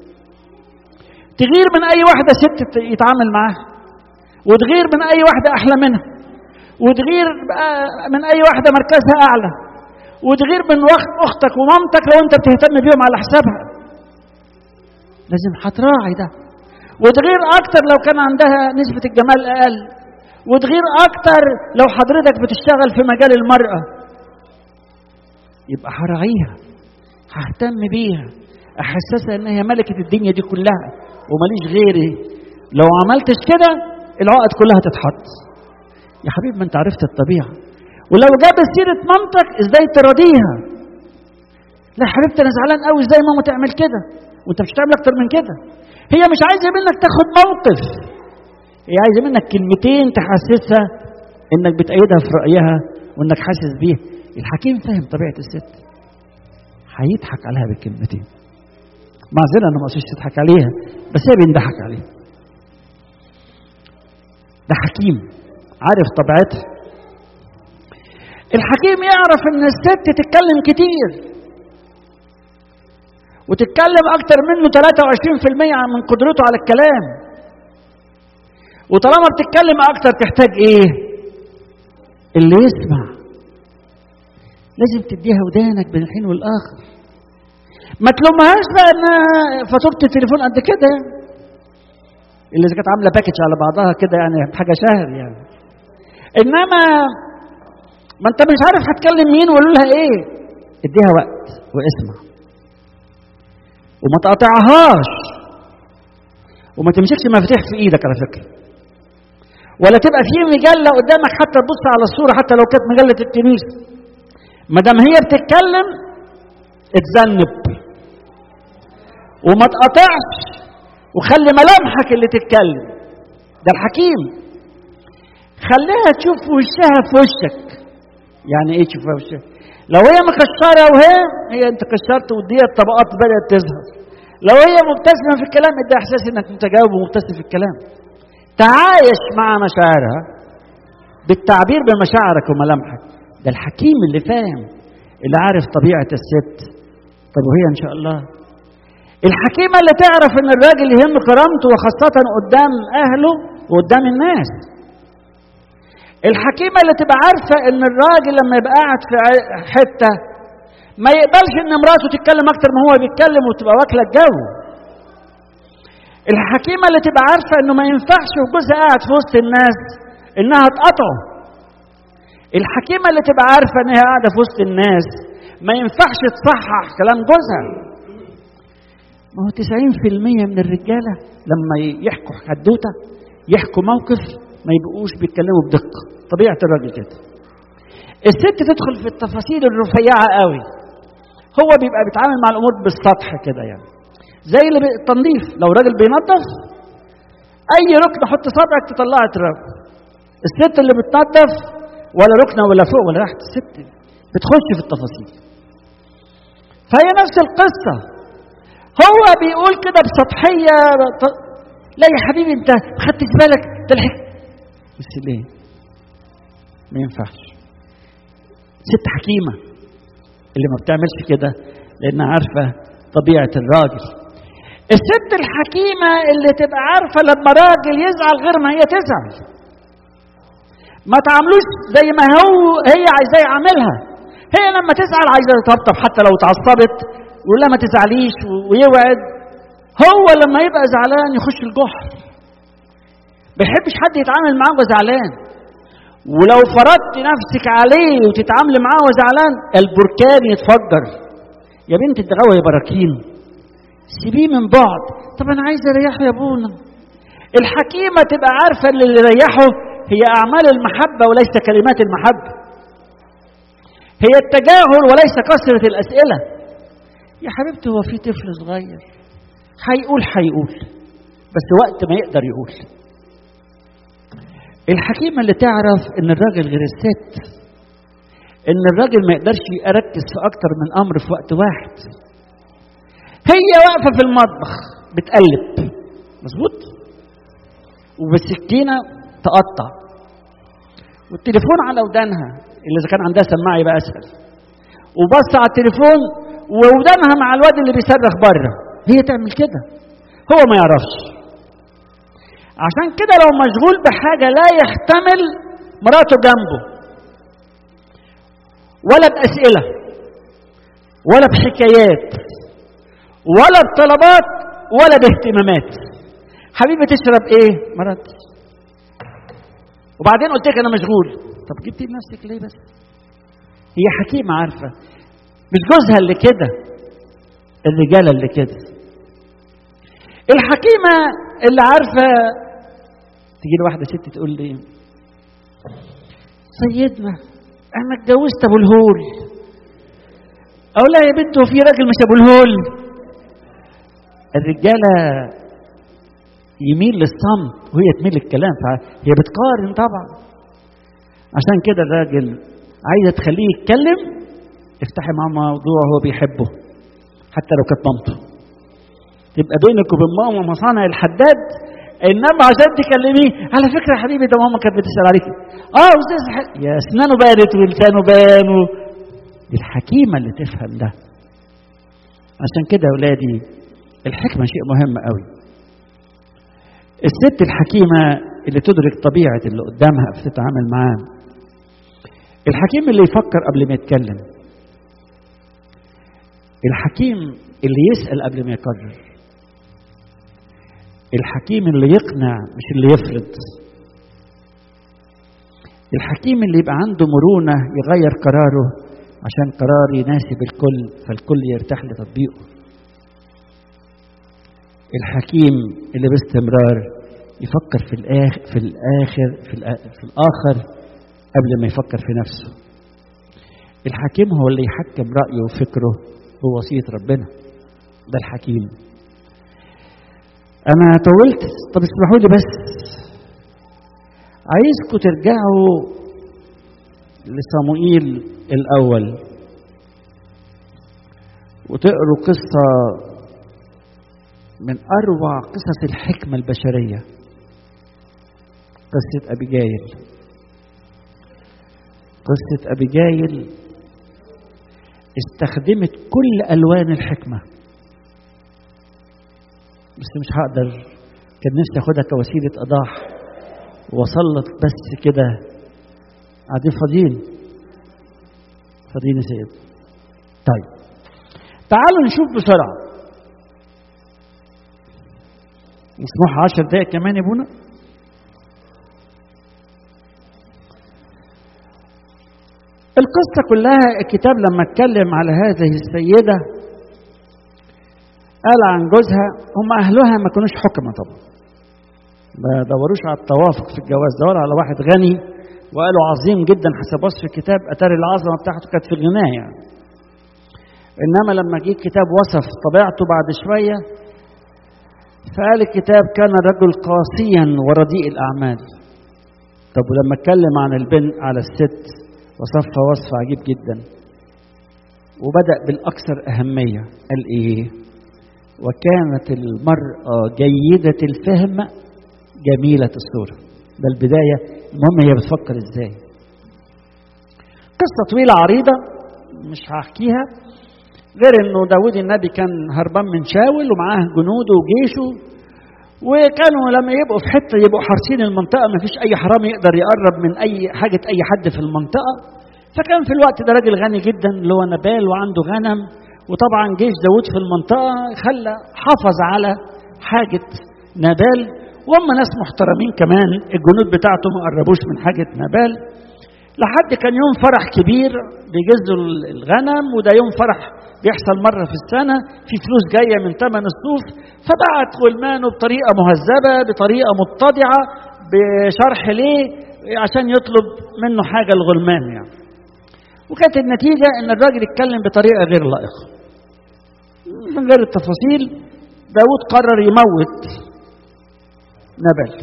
تغير من أي واحدة ست يتعامل معاها وتغير من أي واحدة أحلى منها وتغير من اي واحده مركزها اعلى وتغير من اختك ومامتك لو انت بتهتم بيهم على حسابها لازم هتراعي ده وتغير اكتر لو كان عندها نسبه الجمال اقل وتغير اكتر لو حضرتك بتشتغل في مجال المراه يبقى هراعيها ههتم بيها احسسها ان هي ملكه الدنيا دي كلها وماليش غيري لو عملتش كده العقد كلها تتحط يا حبيبي ما انت عرفت الطبيعه ولو جاب سيره مامتك ازاي تراضيها لا يا حبيبتي انا زعلان قوي ازاي ماما تعمل كده وانت مش هتعمل اكتر من كده هي مش عايزه منك تاخد موقف هي عايزه منك كلمتين تحسسها انك بتأيدها في رايها وانك حاسس بيه الحكيم فاهم طبيعه الست هيضحك عليها بالكلمتين معذره انا ما قصدش تضحك عليها بس هي بينضحك عليها ده حكيم عارف طبيعتها الحكيم يعرف ان الست تتكلم كتير وتتكلم اكتر منه 23% من قدرته على الكلام وطالما بتتكلم اكتر تحتاج ايه اللي يسمع لازم تديها ودانك بين الحين والاخر ما تلومهاش بقى انها فاتوره التليفون قد كده اللي إذا كانت عامله باكج على بعضها كده يعني حاجه شهر يعني انما ما انت مش عارف هتكلم مين وقول لها ايه اديها وقت واسمع وما تقاطعهاش وما تمسكش مفاتيح في ايدك على فكره ولا تبقى في مجله قدامك حتى تبص على الصوره حتى لو كانت مجله الكنيسه ما دام هي بتتكلم اتذنب وما تقاطعش وخلي ملامحك اللي تتكلم ده الحكيم خليها تشوف وشها في وشك يعني ايه تشوفها في وشها لو هي مكشره وهي هي انت كشرت ودي الطبقات بدات تظهر لو هي مبتسمه في الكلام ادي احساس انك متجاوب ومبتسم في الكلام تعايش مع مشاعرها بالتعبير بمشاعرك وملامحك ده الحكيم اللي فاهم اللي عارف طبيعه الست طب وهي ان شاء الله الحكيمه اللي تعرف ان الراجل يهم كرامته وخاصه قدام اهله وقدام الناس الحكيمه اللي تبقى عارفه ان الراجل لما يبقى قاعد في حته ما يقبلش ان مراته تتكلم اكتر ما هو بيتكلم وتبقى واكله الجو الحكيمه اللي تبقى عارفه انه ما ينفعش وجوزها قاعد في وسط الناس انها تقطعه الحكيمه اللي تبقى عارفه ان هي قاعده في وسط الناس ما ينفعش تصحح كلام جوزها ما هو 90% من الرجاله لما يحكوا حدوته يحكوا موقف ما يبقوش بيتكلموا بدقه طبيعه الراجل كده الست تدخل في التفاصيل الرفيعه قوي هو بيبقى بيتعامل مع الامور بالسطح كده يعني زي اللي التنظيف لو راجل بينظف اي ركن حط صابعك تطلعها تراب الست اللي بتنظف ولا ركنه ولا فوق ولا تحت الست بتخش في التفاصيل فهي نفس القصه هو بيقول كده بسطحيه لا يا حبيبي انت ما خدتش بالك ده الحك بس ليه؟ ما ينفعش ست حكيمه اللي ما بتعملش كده لانها عارفه طبيعه الراجل الست الحكيمه اللي تبقى عارفه لما راجل يزعل غير ما هي تزعل ما تعاملوش زي ما هو هي عايزاه يعاملها هي لما تزعل عايزه تطبطب حتى لو اتعصبت يقول لها ما تزعليش ويوعد هو لما يبقى زعلان يخش الجحر ما بيحبش حد يتعامل معاه وهو زعلان ولو فرضت نفسك عليه وتتعاملي معاه وهو زعلان البركان يتفجر يا بنت الدغاوة يا براكين سيبيه من بعد طب انا عايز اريحه يا ابونا الحكيمة تبقى عارفة ان اللي يريحه هي اعمال المحبة وليس كلمات المحبة هي التجاهل وليس كثرة الاسئلة يا حبيبتي هو في طفل صغير هيقول هيقول بس وقت ما يقدر يقول الحكيمة اللي تعرف ان الراجل غير الست ان الراجل ما يقدرش يركز في اكتر من امر في وقت واحد هي واقفة في المطبخ بتقلب مظبوط وبالسكينة تقطع والتليفون على ودانها اللي اذا كان عندها سماعة يبقى اسهل وبص على التليفون وودانها مع الواد اللي بيصرخ بره هي تعمل كده هو ما يعرفش عشان كده لو مشغول بحاجه لا يحتمل مراته جنبه ولا باسئله ولا بحكايات ولا بطلبات ولا باهتمامات حبيبي تشرب ايه مرات وبعدين قلت لك انا مشغول طب جبتي لنفسك ليه بس هي حكيمه عارفه مش جوزها اللي كده الرجاله اللي كده الحكيمه اللي عارفه تيجي لي واحده ست تقول لي سيدنا انا اتجوزت ابو الهول اقول لها يا بنت هو في راجل مش ابو الهول الرجاله يميل للصمت وهي تميل للكلام فهي بتقارن طبعا عشان كده الراجل عايزه تخليه يتكلم افتحي معاه موضوع هو بيحبه حتى لو كانت مامته تبقى بينك وبين ماما مصانع الحداد انما عشان تكلميه على فكره يا حبيبي ده ماما كانت بتسال عليك اه استاذ يا اسنانه بانت ولسانه بان و... الحكيمه اللي تفهم ده عشان كده يا اولادي الحكمه شيء مهم قوي الست الحكيمه اللي تدرك طبيعه اللي قدامها بتتعامل معاه الحكيم اللي يفكر قبل ما يتكلم الحكيم اللي يسأل قبل ما يقرر الحكيم اللي يقنع مش اللي يفرض الحكيم اللي يبقى عنده مرونة يغير قراره عشان قرار يناسب الكل فالكل يرتاح لتطبيقه الحكيم اللي باستمرار يفكر في الآخر في الآخر في, الآخر في الآخر قبل ما يفكر في نفسه الحكيم هو اللي يحكم رأيه وفكره بوصية ربنا ده الحكيم أنا طولت طب اسمحوا لي بس عايزكم ترجعوا لصموئيل الأول وتقروا قصة من أروع قصص الحكمة البشرية قصة أبيجايل قصة أبيجايل استخدمت كل ألوان الحكمة بس مش هقدر كان نفسي أخدها كوسيلة إيضاح وصلت بس كده قاعدين فاضيين فاضيين يا سيد طيب تعالوا نشوف بسرعة مسموح عشر دقايق كمان يا ابونا القصة كلها الكتاب لما اتكلم على هذه السيدة قال عن جوزها هم أهلها ما كانوش حكمة طبعا ما دوروش على التوافق في الجواز دوروا على واحد غني وقالوا عظيم جدا حسب وصف الكتاب أتاري العظمة بتاعته كانت في الغناء يعني إنما لما جه الكتاب وصف طبيعته بعد شوية فقال الكتاب كان رجل قاسيا ورديء الأعمال طب ولما اتكلم عن البن على الست وصفها وصف عجيب جدا وبدأ بالأكثر أهمية قال إيه وكانت المرأة جيدة الفهم جميلة الصورة ده البداية المهم هي بتفكر إزاي قصة طويلة عريضة مش هحكيها غير انه داود النبي كان هربان من شاول ومعاه جنوده وجيشه وكانوا لما يبقوا في حته يبقوا حارسين المنطقه ما فيش اي حرامي يقدر يقرب من اي حاجه اي حد في المنطقه فكان في الوقت ده راجل غني جدا اللي هو نبال وعنده غنم وطبعا جيش داود في المنطقه خلى حافظ على حاجه نبال وهم ناس محترمين كمان الجنود بتاعته ما قربوش من حاجه نبال لحد كان يوم فرح كبير بيجزوا الغنم وده يوم فرح بيحصل مرة في السنة في فلوس جاية من ثمن الصوف فبعت غلمانه بطريقة مهذبة بطريقة متضعة بشرح ليه عشان يطلب منه حاجة الغلمان يعني وكانت النتيجة ان الراجل اتكلم بطريقة غير لائقة من غير التفاصيل داود قرر يموت نبل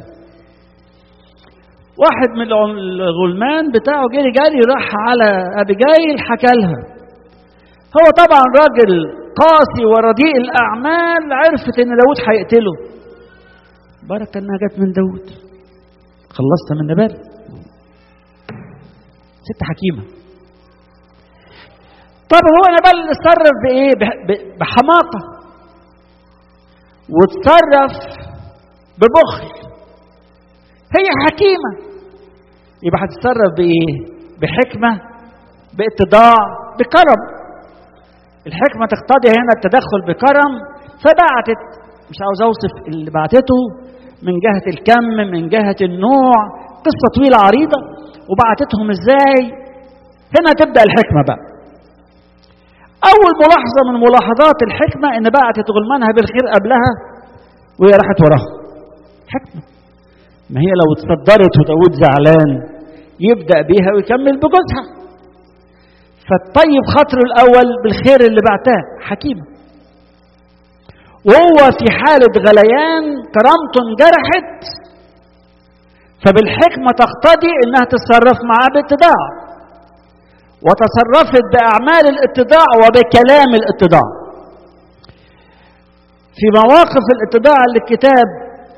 واحد من الغلمان بتاعه جري جري راح على ابيجايل حكى لها هو طبعا راجل قاسي ورديء الاعمال عرفت ان داود هيقتله بركة انها جت من داود خلصت من نبال ست حكيمة طب هو نبال اتصرف بايه بحماقة واتصرف ببخل هي حكيمة يبقى هتتصرف بايه بحكمة باتضاع بكرم الحكمة تقتضي هنا التدخل بكرم فبعتت مش عاوز اوصف اللي بعتته من جهة الكم من جهة النوع قصة طويلة عريضة وبعتتهم ازاي هنا تبدأ الحكمة بقى أول ملاحظة من ملاحظات الحكمة إن بعتت غلمانها بالخير قبلها وهي راحت وراها حكمة ما هي لو اتصدرت وداود زعلان يبدأ بيها ويكمل بجوزها فالطيب خاطره الأول بالخير اللي بعتاه حكيمة وهو في حالة غليان كرامته انجرحت فبالحكمة تقتضي انها تتصرف معاه باتضاع وتصرفت بأعمال الاتضاع وبكلام الاتضاع في مواقف الاتضاع اللي الكتاب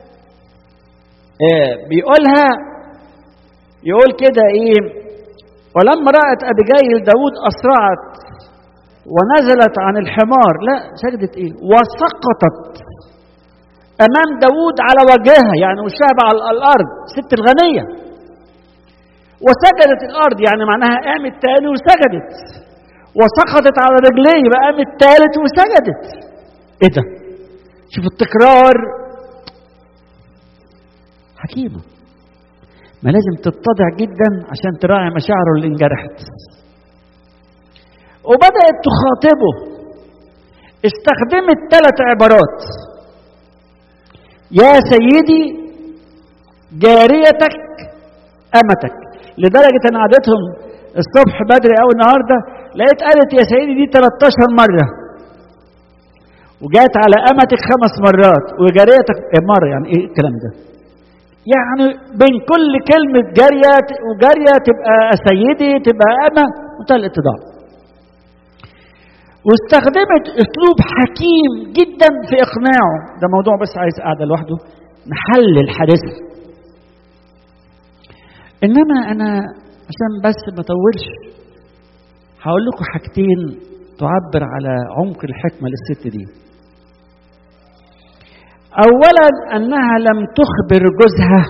بيقولها يقول كده ايه ولما رأت أبيجايل داود أسرعت ونزلت عن الحمار لا سجدت ايه وسقطت امام داود على وجهها يعني وشها على الارض ست الغنيه وسجدت الارض يعني معناها قامت تاني وسجدت وسقطت على رجليه بقى قامت الثالث وسجدت ايه ده شوف التكرار حكيمة ما لازم تتضع جدا عشان تراعي مشاعره اللي انجرحت وبدأت تخاطبه استخدمت ثلاث عبارات يا سيدي جاريتك أمتك لدرجة أن عادتهم الصبح بدري أو النهاردة لقيت قالت يا سيدي دي 13 مرة وجات على أمتك خمس مرات وجاريتك مرة يعني إيه الكلام ده؟ يعني بين كل كلمة جارية وجارية تبقى سيدي تبقى أمة منتهى الاتضاع واستخدمت اسلوب حكيم جدا في اقناعه ده موضوع بس عايز قاعده لوحده نحلل حادثه انما انا عشان بس ما اطولش هقول لكم حاجتين تعبر على عمق الحكمه للست دي اولا انها لم تخبر جوزها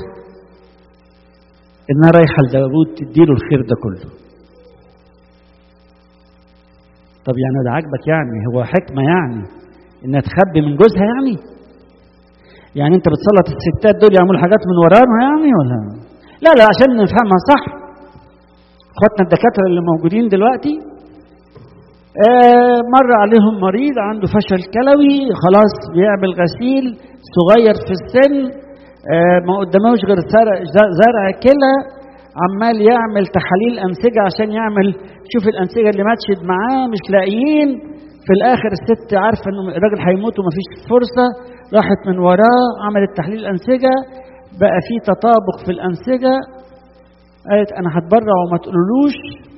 انها رايحه لداوود تديله الخير ده كله طب يعني ده عاجبك يعني هو حكمة يعني إنها تخبي من جوزها يعني يعني أنت بتسلط الستات دول يعملوا حاجات من ورانا يعني ولا لا لا عشان نفهمها صح اخواتنا الدكاترة اللي موجودين دلوقتي آه مر عليهم مريض عنده فشل كلوي خلاص بيعمل غسيل صغير في السن آه ما قداموش غير زرع, زرع كلى عمال يعمل تحاليل أنسجة عشان يعمل شوف الأنسجة اللي ماتشت معاه مش لاقيين في الآخر الست عارفة إنه الراجل هيموت ومفيش فرصة راحت من وراه عملت تحليل أنسجة بقى في تطابق في الأنسجة قالت أنا هتبرع وما تقولولوش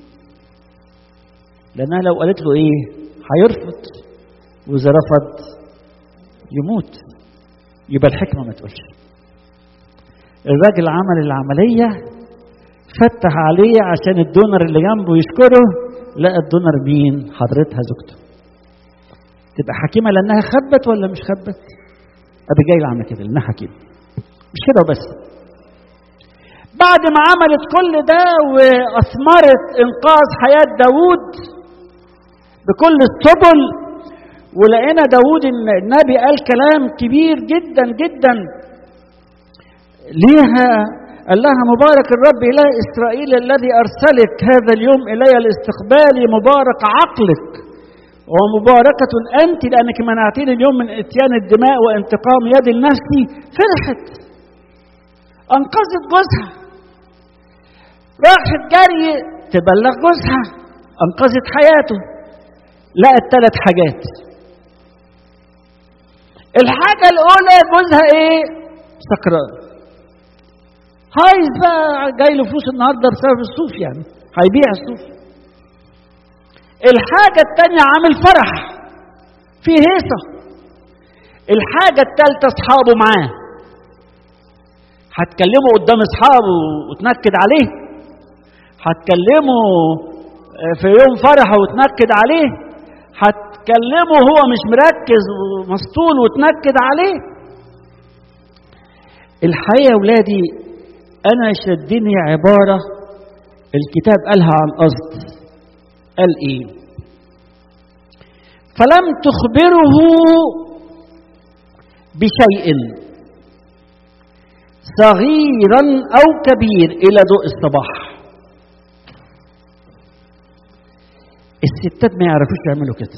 لأنها لو قالت له إيه هيرفض وإذا رفض يموت يبقى الحكمة ما تقولش الراجل عمل العملية فتح عليه عشان الدونر اللي جنبه يشكره لقى الدونر مين حضرتها زوجته تبقى حكيمه لانها خبت ولا مش خبت ابيجايل عمل كده لانها حكيمه مش كده وبس بعد ما عملت كل ده واثمرت انقاذ حياه داوود بكل السبل ولقينا داوود ان النبي قال كلام كبير جدا جدا ليها قال لها مبارك الرب إله إسرائيل الذي أرسلك هذا اليوم إلي الاستقبال مبارك عقلك ومباركة أنت لأنك منعتني اليوم من إتيان الدماء وانتقام يد النفس فرحت أنقذت جوزها راحت جري تبلغ جوزها أنقذت حياته لقت ثلاث حاجات الحاجة الأولى جوزها إيه؟ سكران عايز بقى جاي له فلوس النهارده بسبب الصوف يعني هيبيع الصوف الحاجة التانية عامل فرح في هيصة الحاجة التالتة أصحابه معاه هتكلمه قدام أصحابه وتنكد عليه هتكلمه في يوم فرحه وتنكد عليه هتكلمه هو مش مركز ومسطول وتنكد عليه الحقيقة يا ولادي أنا شدني عبارة الكتاب قالها عن قصد قال إيه فلم تخبره بشيء صغيرا أو كبير إلى ضوء الصباح الستات ما يعرفوش يعملوا كده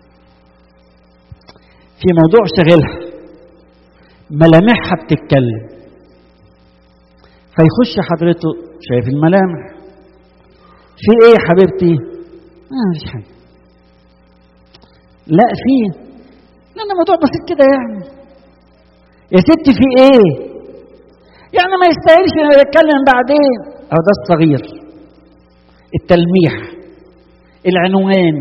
في موضوع شغلها ملامحها بتتكلم فيخش حضرته شايف الملامح في ايه يا حبيبتي ما فيش حاجه لا في لا انا موضوع بسيط كده يعني يا ستي في ايه يعني ما يستاهلش ان نتكلم بعدين اهو ده الصغير التلميح العنوان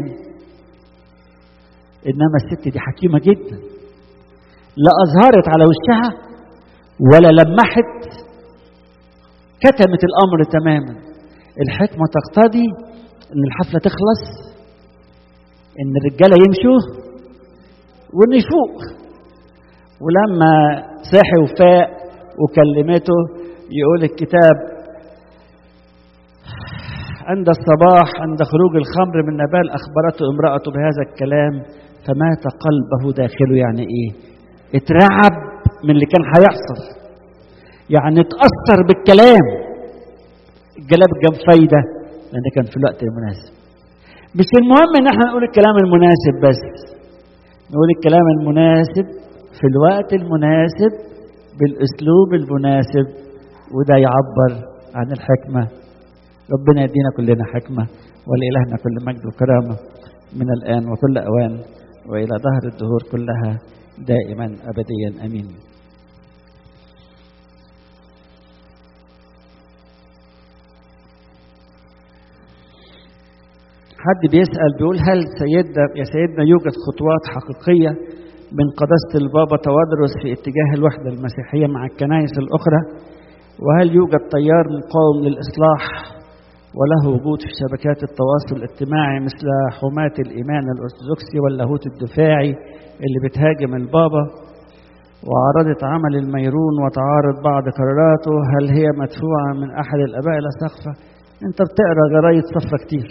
انما الست دي حكيمه جدا لا اظهرت على وشها ولا لمحت كتمت الامر تماما الحكمه تقتضي ان الحفله تخلص ان الرجاله يمشوا وان يفوق ولما صحي وفاق وكلمته يقول الكتاب عند الصباح عند خروج الخمر من نبال أخبرته امرأته بهذا الكلام فمات قلبه داخله يعني إيه اترعب من اللي كان هيحصل يعني اتأثر بالكلام الجلاب جاب فايدة لأن كان في الوقت المناسب مش المهم إن احنا نقول الكلام المناسب بس نقول الكلام المناسب في الوقت المناسب بالأسلوب المناسب وده يعبر عن الحكمة ربنا يدينا كلنا حكمة ولإلهنا كل مجد وكرامة من الآن وكل أوان وإلى ظهر الدهور كلها دائما أبديا أمين حد بيسأل بيقول هل سيدنا يا سيدنا يوجد خطوات حقيقية من قداسة البابا توادرس في اتجاه الوحدة المسيحية مع الكنائس الأخرى وهل يوجد تيار مقاوم للإصلاح وله وجود في شبكات التواصل الاجتماعي مثل حماة الإيمان الأرثوذكسي واللاهوت الدفاعي اللي بتهاجم البابا وعرضت عمل الميرون وتعارض بعض قراراته هل هي مدفوعة من أحد الآباء الأساقفة أنت بتقرأ جرايد صفة كتير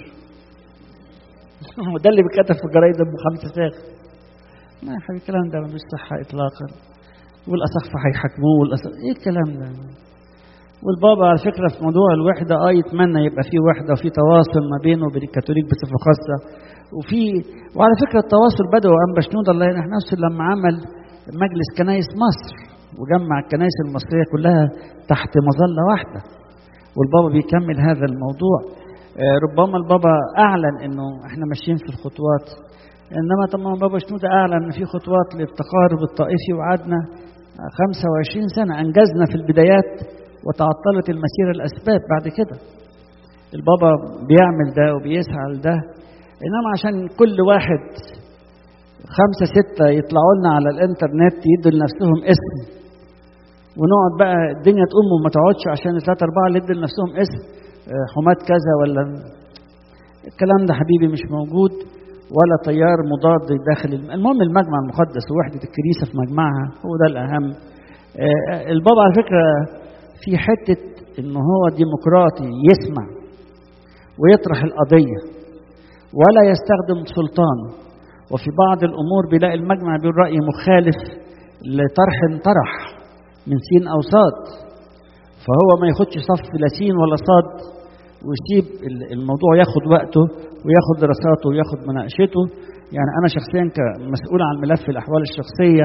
وده اللي بيتكتب في الجرايد ابو خمسة ساغ ما يا حبيبي الكلام ده مش صح اطلاقا والاسقفة هيحاكموه والأسق... ايه الكلام ده والبابا على فكرة في موضوع الوحدة اه يتمنى يبقى في وحدة وفي تواصل ما بينه وبين الكاثوليك بصفة خاصة وفي وعلى فكرة التواصل بدأ أنبا شنودة الله يرحمه نفسه لما عمل مجلس كنايس مصر وجمع الكنائس المصرية كلها تحت مظلة واحدة والبابا بيكمل هذا الموضوع ربما البابا اعلن انه احنا ماشيين في الخطوات انما طبعا بابا شنودة اعلن ان في خطوات للتقارب الطائفي وقعدنا 25 سنه انجزنا في البدايات وتعطلت المسيره الاسباب بعد كده البابا بيعمل ده وبيسعى لده انما عشان كل واحد خمسة ستة يطلعوا لنا على الانترنت يدوا لنفسهم اسم ونقعد بقى الدنيا تقوم وما تقعدش عشان الثلاثة أربعة اللي يدوا لنفسهم اسم حماة كذا ولا الكلام ده حبيبي مش موجود ولا تيار مضاد داخل المهم المجمع المقدس ووحدة الكنيسة في مجمعها هو ده الأهم البابا على فكرة في حتة إن هو ديمقراطي يسمع ويطرح القضية ولا يستخدم سلطان وفي بعض الأمور بيلاقي المجمع بيقول رأي مخالف لطرح طرح من سين أو صاد فهو ما ياخدش صف لا سين ولا صاد ويسيب الموضوع ياخد وقته وياخد دراساته وياخد مناقشته يعني انا شخصيا كمسؤول عن ملف الاحوال الشخصيه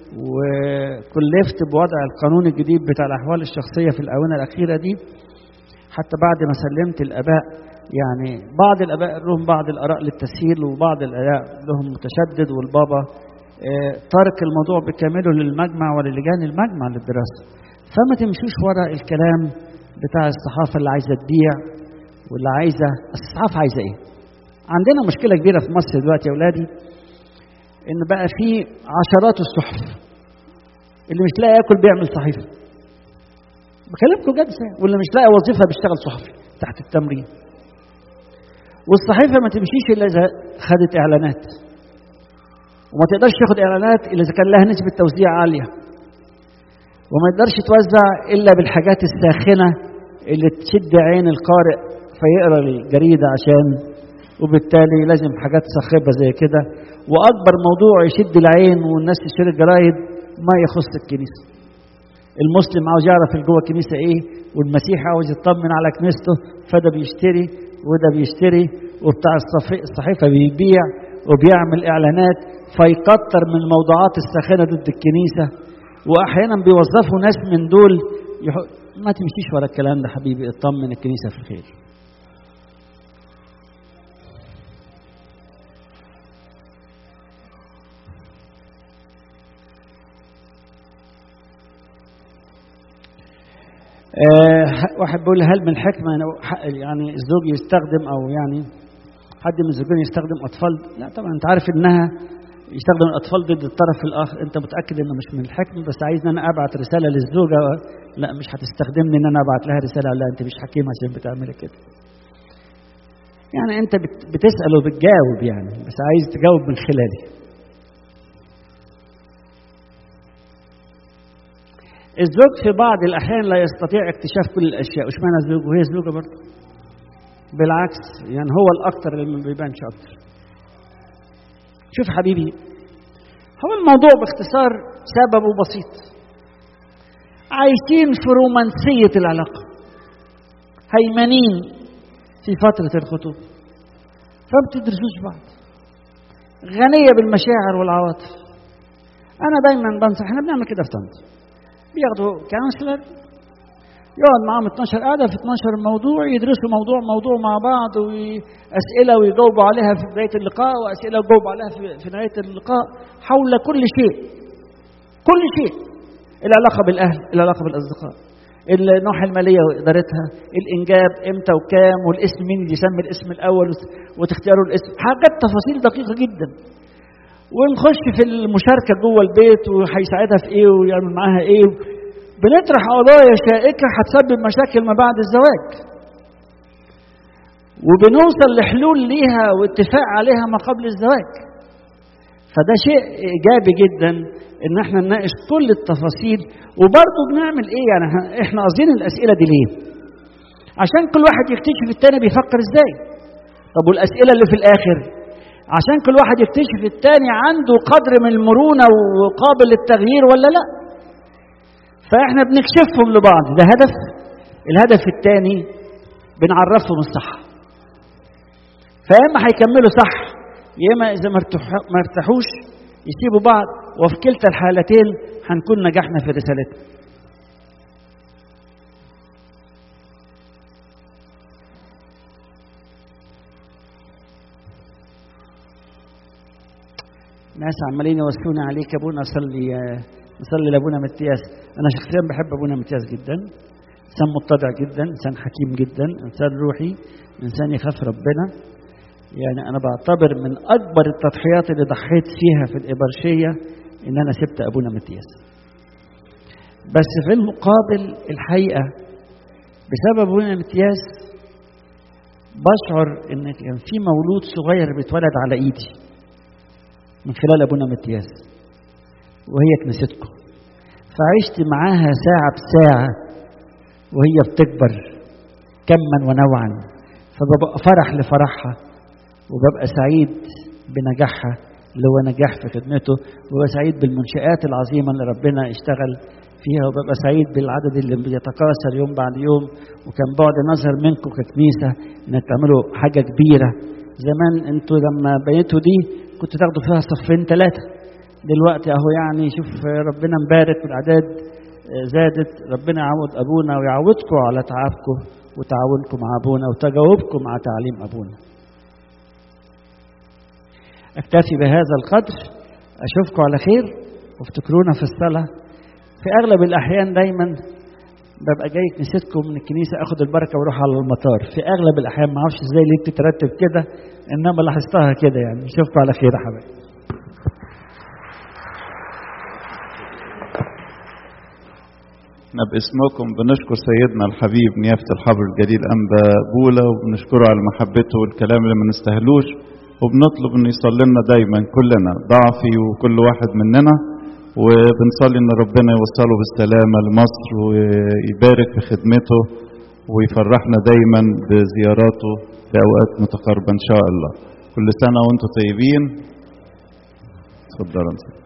وكلفت بوضع القانون الجديد بتاع الاحوال الشخصيه في الاونه الاخيره دي حتى بعد ما سلمت الاباء يعني بعض الاباء لهم بعض الاراء للتسهيل وبعض الاراء لهم متشدد والبابا ترك الموضوع بكامله للمجمع وللجان المجمع للدراسه فما تمشوش ورا الكلام بتاع الصحافه اللي عايزه تبيع واللي عايزه الصحافه عايزه ايه؟ عندنا مشكله كبيره في مصر دلوقتي يا اولادي ان بقى في عشرات الصحف اللي مش لاقي ياكل بيعمل صحيفه بكلمكم جد واللي مش لاقي وظيفه بيشتغل صحفي تحت التمرين والصحيفه ما تمشيش الا اذا خدت اعلانات وما تقدرش تاخد اعلانات الا اذا كان لها نسبه توزيع عاليه وما يقدرش توزع الا بالحاجات الساخنه اللي تشد عين القارئ فيقرا الجريده عشان وبالتالي لازم حاجات صاخبه زي كده واكبر موضوع يشد العين والناس تشتري الجرايد ما يخص الكنيسه المسلم عاوز يعرف اللي جوه الكنيسه ايه والمسيحي عاوز يطمن على كنيسته فده بيشتري وده بيشتري وبتاع الصحيفه بيبيع وبيعمل اعلانات فيكتر من الموضوعات الساخنه ضد الكنيسه واحيانا بيوظفوا ناس من دول يح... ما تمشيش ورا الكلام ده حبيبي اطمن الكنيسه في الخير أه واحد بيقول هل من الحكمة يعني الزوج يستخدم أو يعني حد من الزوجين يستخدم أطفال لا طبعا أنت عارف إنها يستخدم الأطفال ضد الطرف الآخر أنت متأكد إنه مش من الحكمة بس عايز إن أنا أبعت رسالة للزوجة لا مش هتستخدمني إن أنا أبعت لها رسالة لا أنت مش حكيم عشان بتعملي كده يعني أنت بتسأل وبتجاوب يعني بس عايز تجاوب من خلالي الزوج في بعض الأحيان لا يستطيع اكتشاف كل الأشياء وش معنى الزوج وهي زوجة برضه بالعكس يعني هو الاكتر اللي ما بيبانش اكتر شوف حبيبي هو الموضوع باختصار سببه بسيط عايشين في رومانسية العلاقة هيمنين في فترة الخطوبة فما بتدرسوش بعض غنية بالمشاعر والعواطف أنا دايما بنصح احنا بنعمل كده في طنطا بياخدوا كونسلر يقعد معاهم 12 قاعدة في 12 موضوع يدرسوا موضوع موضوع مع بعض وأسئلة ويجاوبوا عليها في بداية اللقاء وأسئلة يجاوبوا عليها في, في نهاية اللقاء حول كل شيء كل شيء العلاقة بالأهل العلاقة بالأصدقاء النواحي المالية وإدارتها الإنجاب إمتى وكام والاسم مين اللي يسمي الاسم الأول وتختاروا الاسم حاجات تفاصيل دقيقة جدا ونخش في المشاركة جوه البيت وهيساعدها في إيه ويعمل معاها إيه بنطرح قضايا شائكة هتسبب مشاكل ما بعد الزواج وبنوصل لحلول ليها واتفاق عليها ما قبل الزواج فده شيء إيجابي جدا إن احنا نناقش كل التفاصيل وبرضه بنعمل إيه يعني احنا قاصدين الأسئلة دي ليه؟ عشان كل واحد يكتشف التاني بيفكر إزاي طب والأسئلة اللي في الآخر عشان كل واحد يكتشف التاني عنده قدر من المرونة وقابل للتغيير ولا لأ فاحنا بنكشفهم لبعض ده هدف الهدف الثاني بنعرفهم الصح فيا اما هيكملوا صح يا اما اذا ما ارتاحوش يسيبوا بعض وفي كلتا الحالتين هنكون نجحنا في رسالتنا ناس عمالين يوصوني عليك يا ابونا صلي نصلي لابونا متياس انا شخصيا بحب ابونا متياس جدا انسان متضع جدا انسان حكيم جدا انسان روحي انسان يخاف ربنا يعني انا بعتبر من اكبر التضحيات اللي ضحيت فيها في الابرشيه ان انا سبت ابونا متياس بس في المقابل الحقيقه بسبب ابونا متياس بشعر ان كان في مولود صغير بيتولد على ايدي من خلال ابونا متياس وهي كنيستكم فعشت معاها ساعة بساعة وهي بتكبر كما ونوعا فببقى فرح لفرحها وببقى سعيد بنجاحها اللي هو نجاح في خدمته وببقى سعيد بالمنشآت العظيمة اللي ربنا اشتغل فيها وببقى سعيد بالعدد اللي بيتكاثر يوم بعد يوم وكان بعد نظر منكم ككنيسة انك تعملوا حاجة كبيرة زمان انتوا لما بنيتوا دي كنتوا تاخدوا فيها صفين ثلاثة دلوقتي اهو يعني شوف ربنا مبارك والاعداد زادت ربنا يعوض ابونا ويعوضكم على تعبكم وتعاونكم مع ابونا وتجاوبكم مع تعليم ابونا اكتفي بهذا القدر اشوفكم على خير وافتكرونا في الصلاه في اغلب الاحيان دايما ببقى جاي كنيستكم من الكنيسه اخد البركه واروح على المطار في اغلب الاحيان ما اعرفش ازاي ليه بتترتب كده انما لاحظتها كده يعني اشوفكم على خير يا حبايبي احنا باسمكم بنشكر سيدنا الحبيب نيافة الحبر الجليل أنبا بولا وبنشكره على محبته والكلام اللي ما نستاهلوش وبنطلب انه يصلي لنا دايما كلنا ضعفي وكل واحد مننا وبنصلي ان ربنا يوصله بالسلامة لمصر ويبارك في خدمته ويفرحنا دايما بزياراته في اوقات متقاربة ان شاء الله كل سنة وانتم طيبين اتفضلوا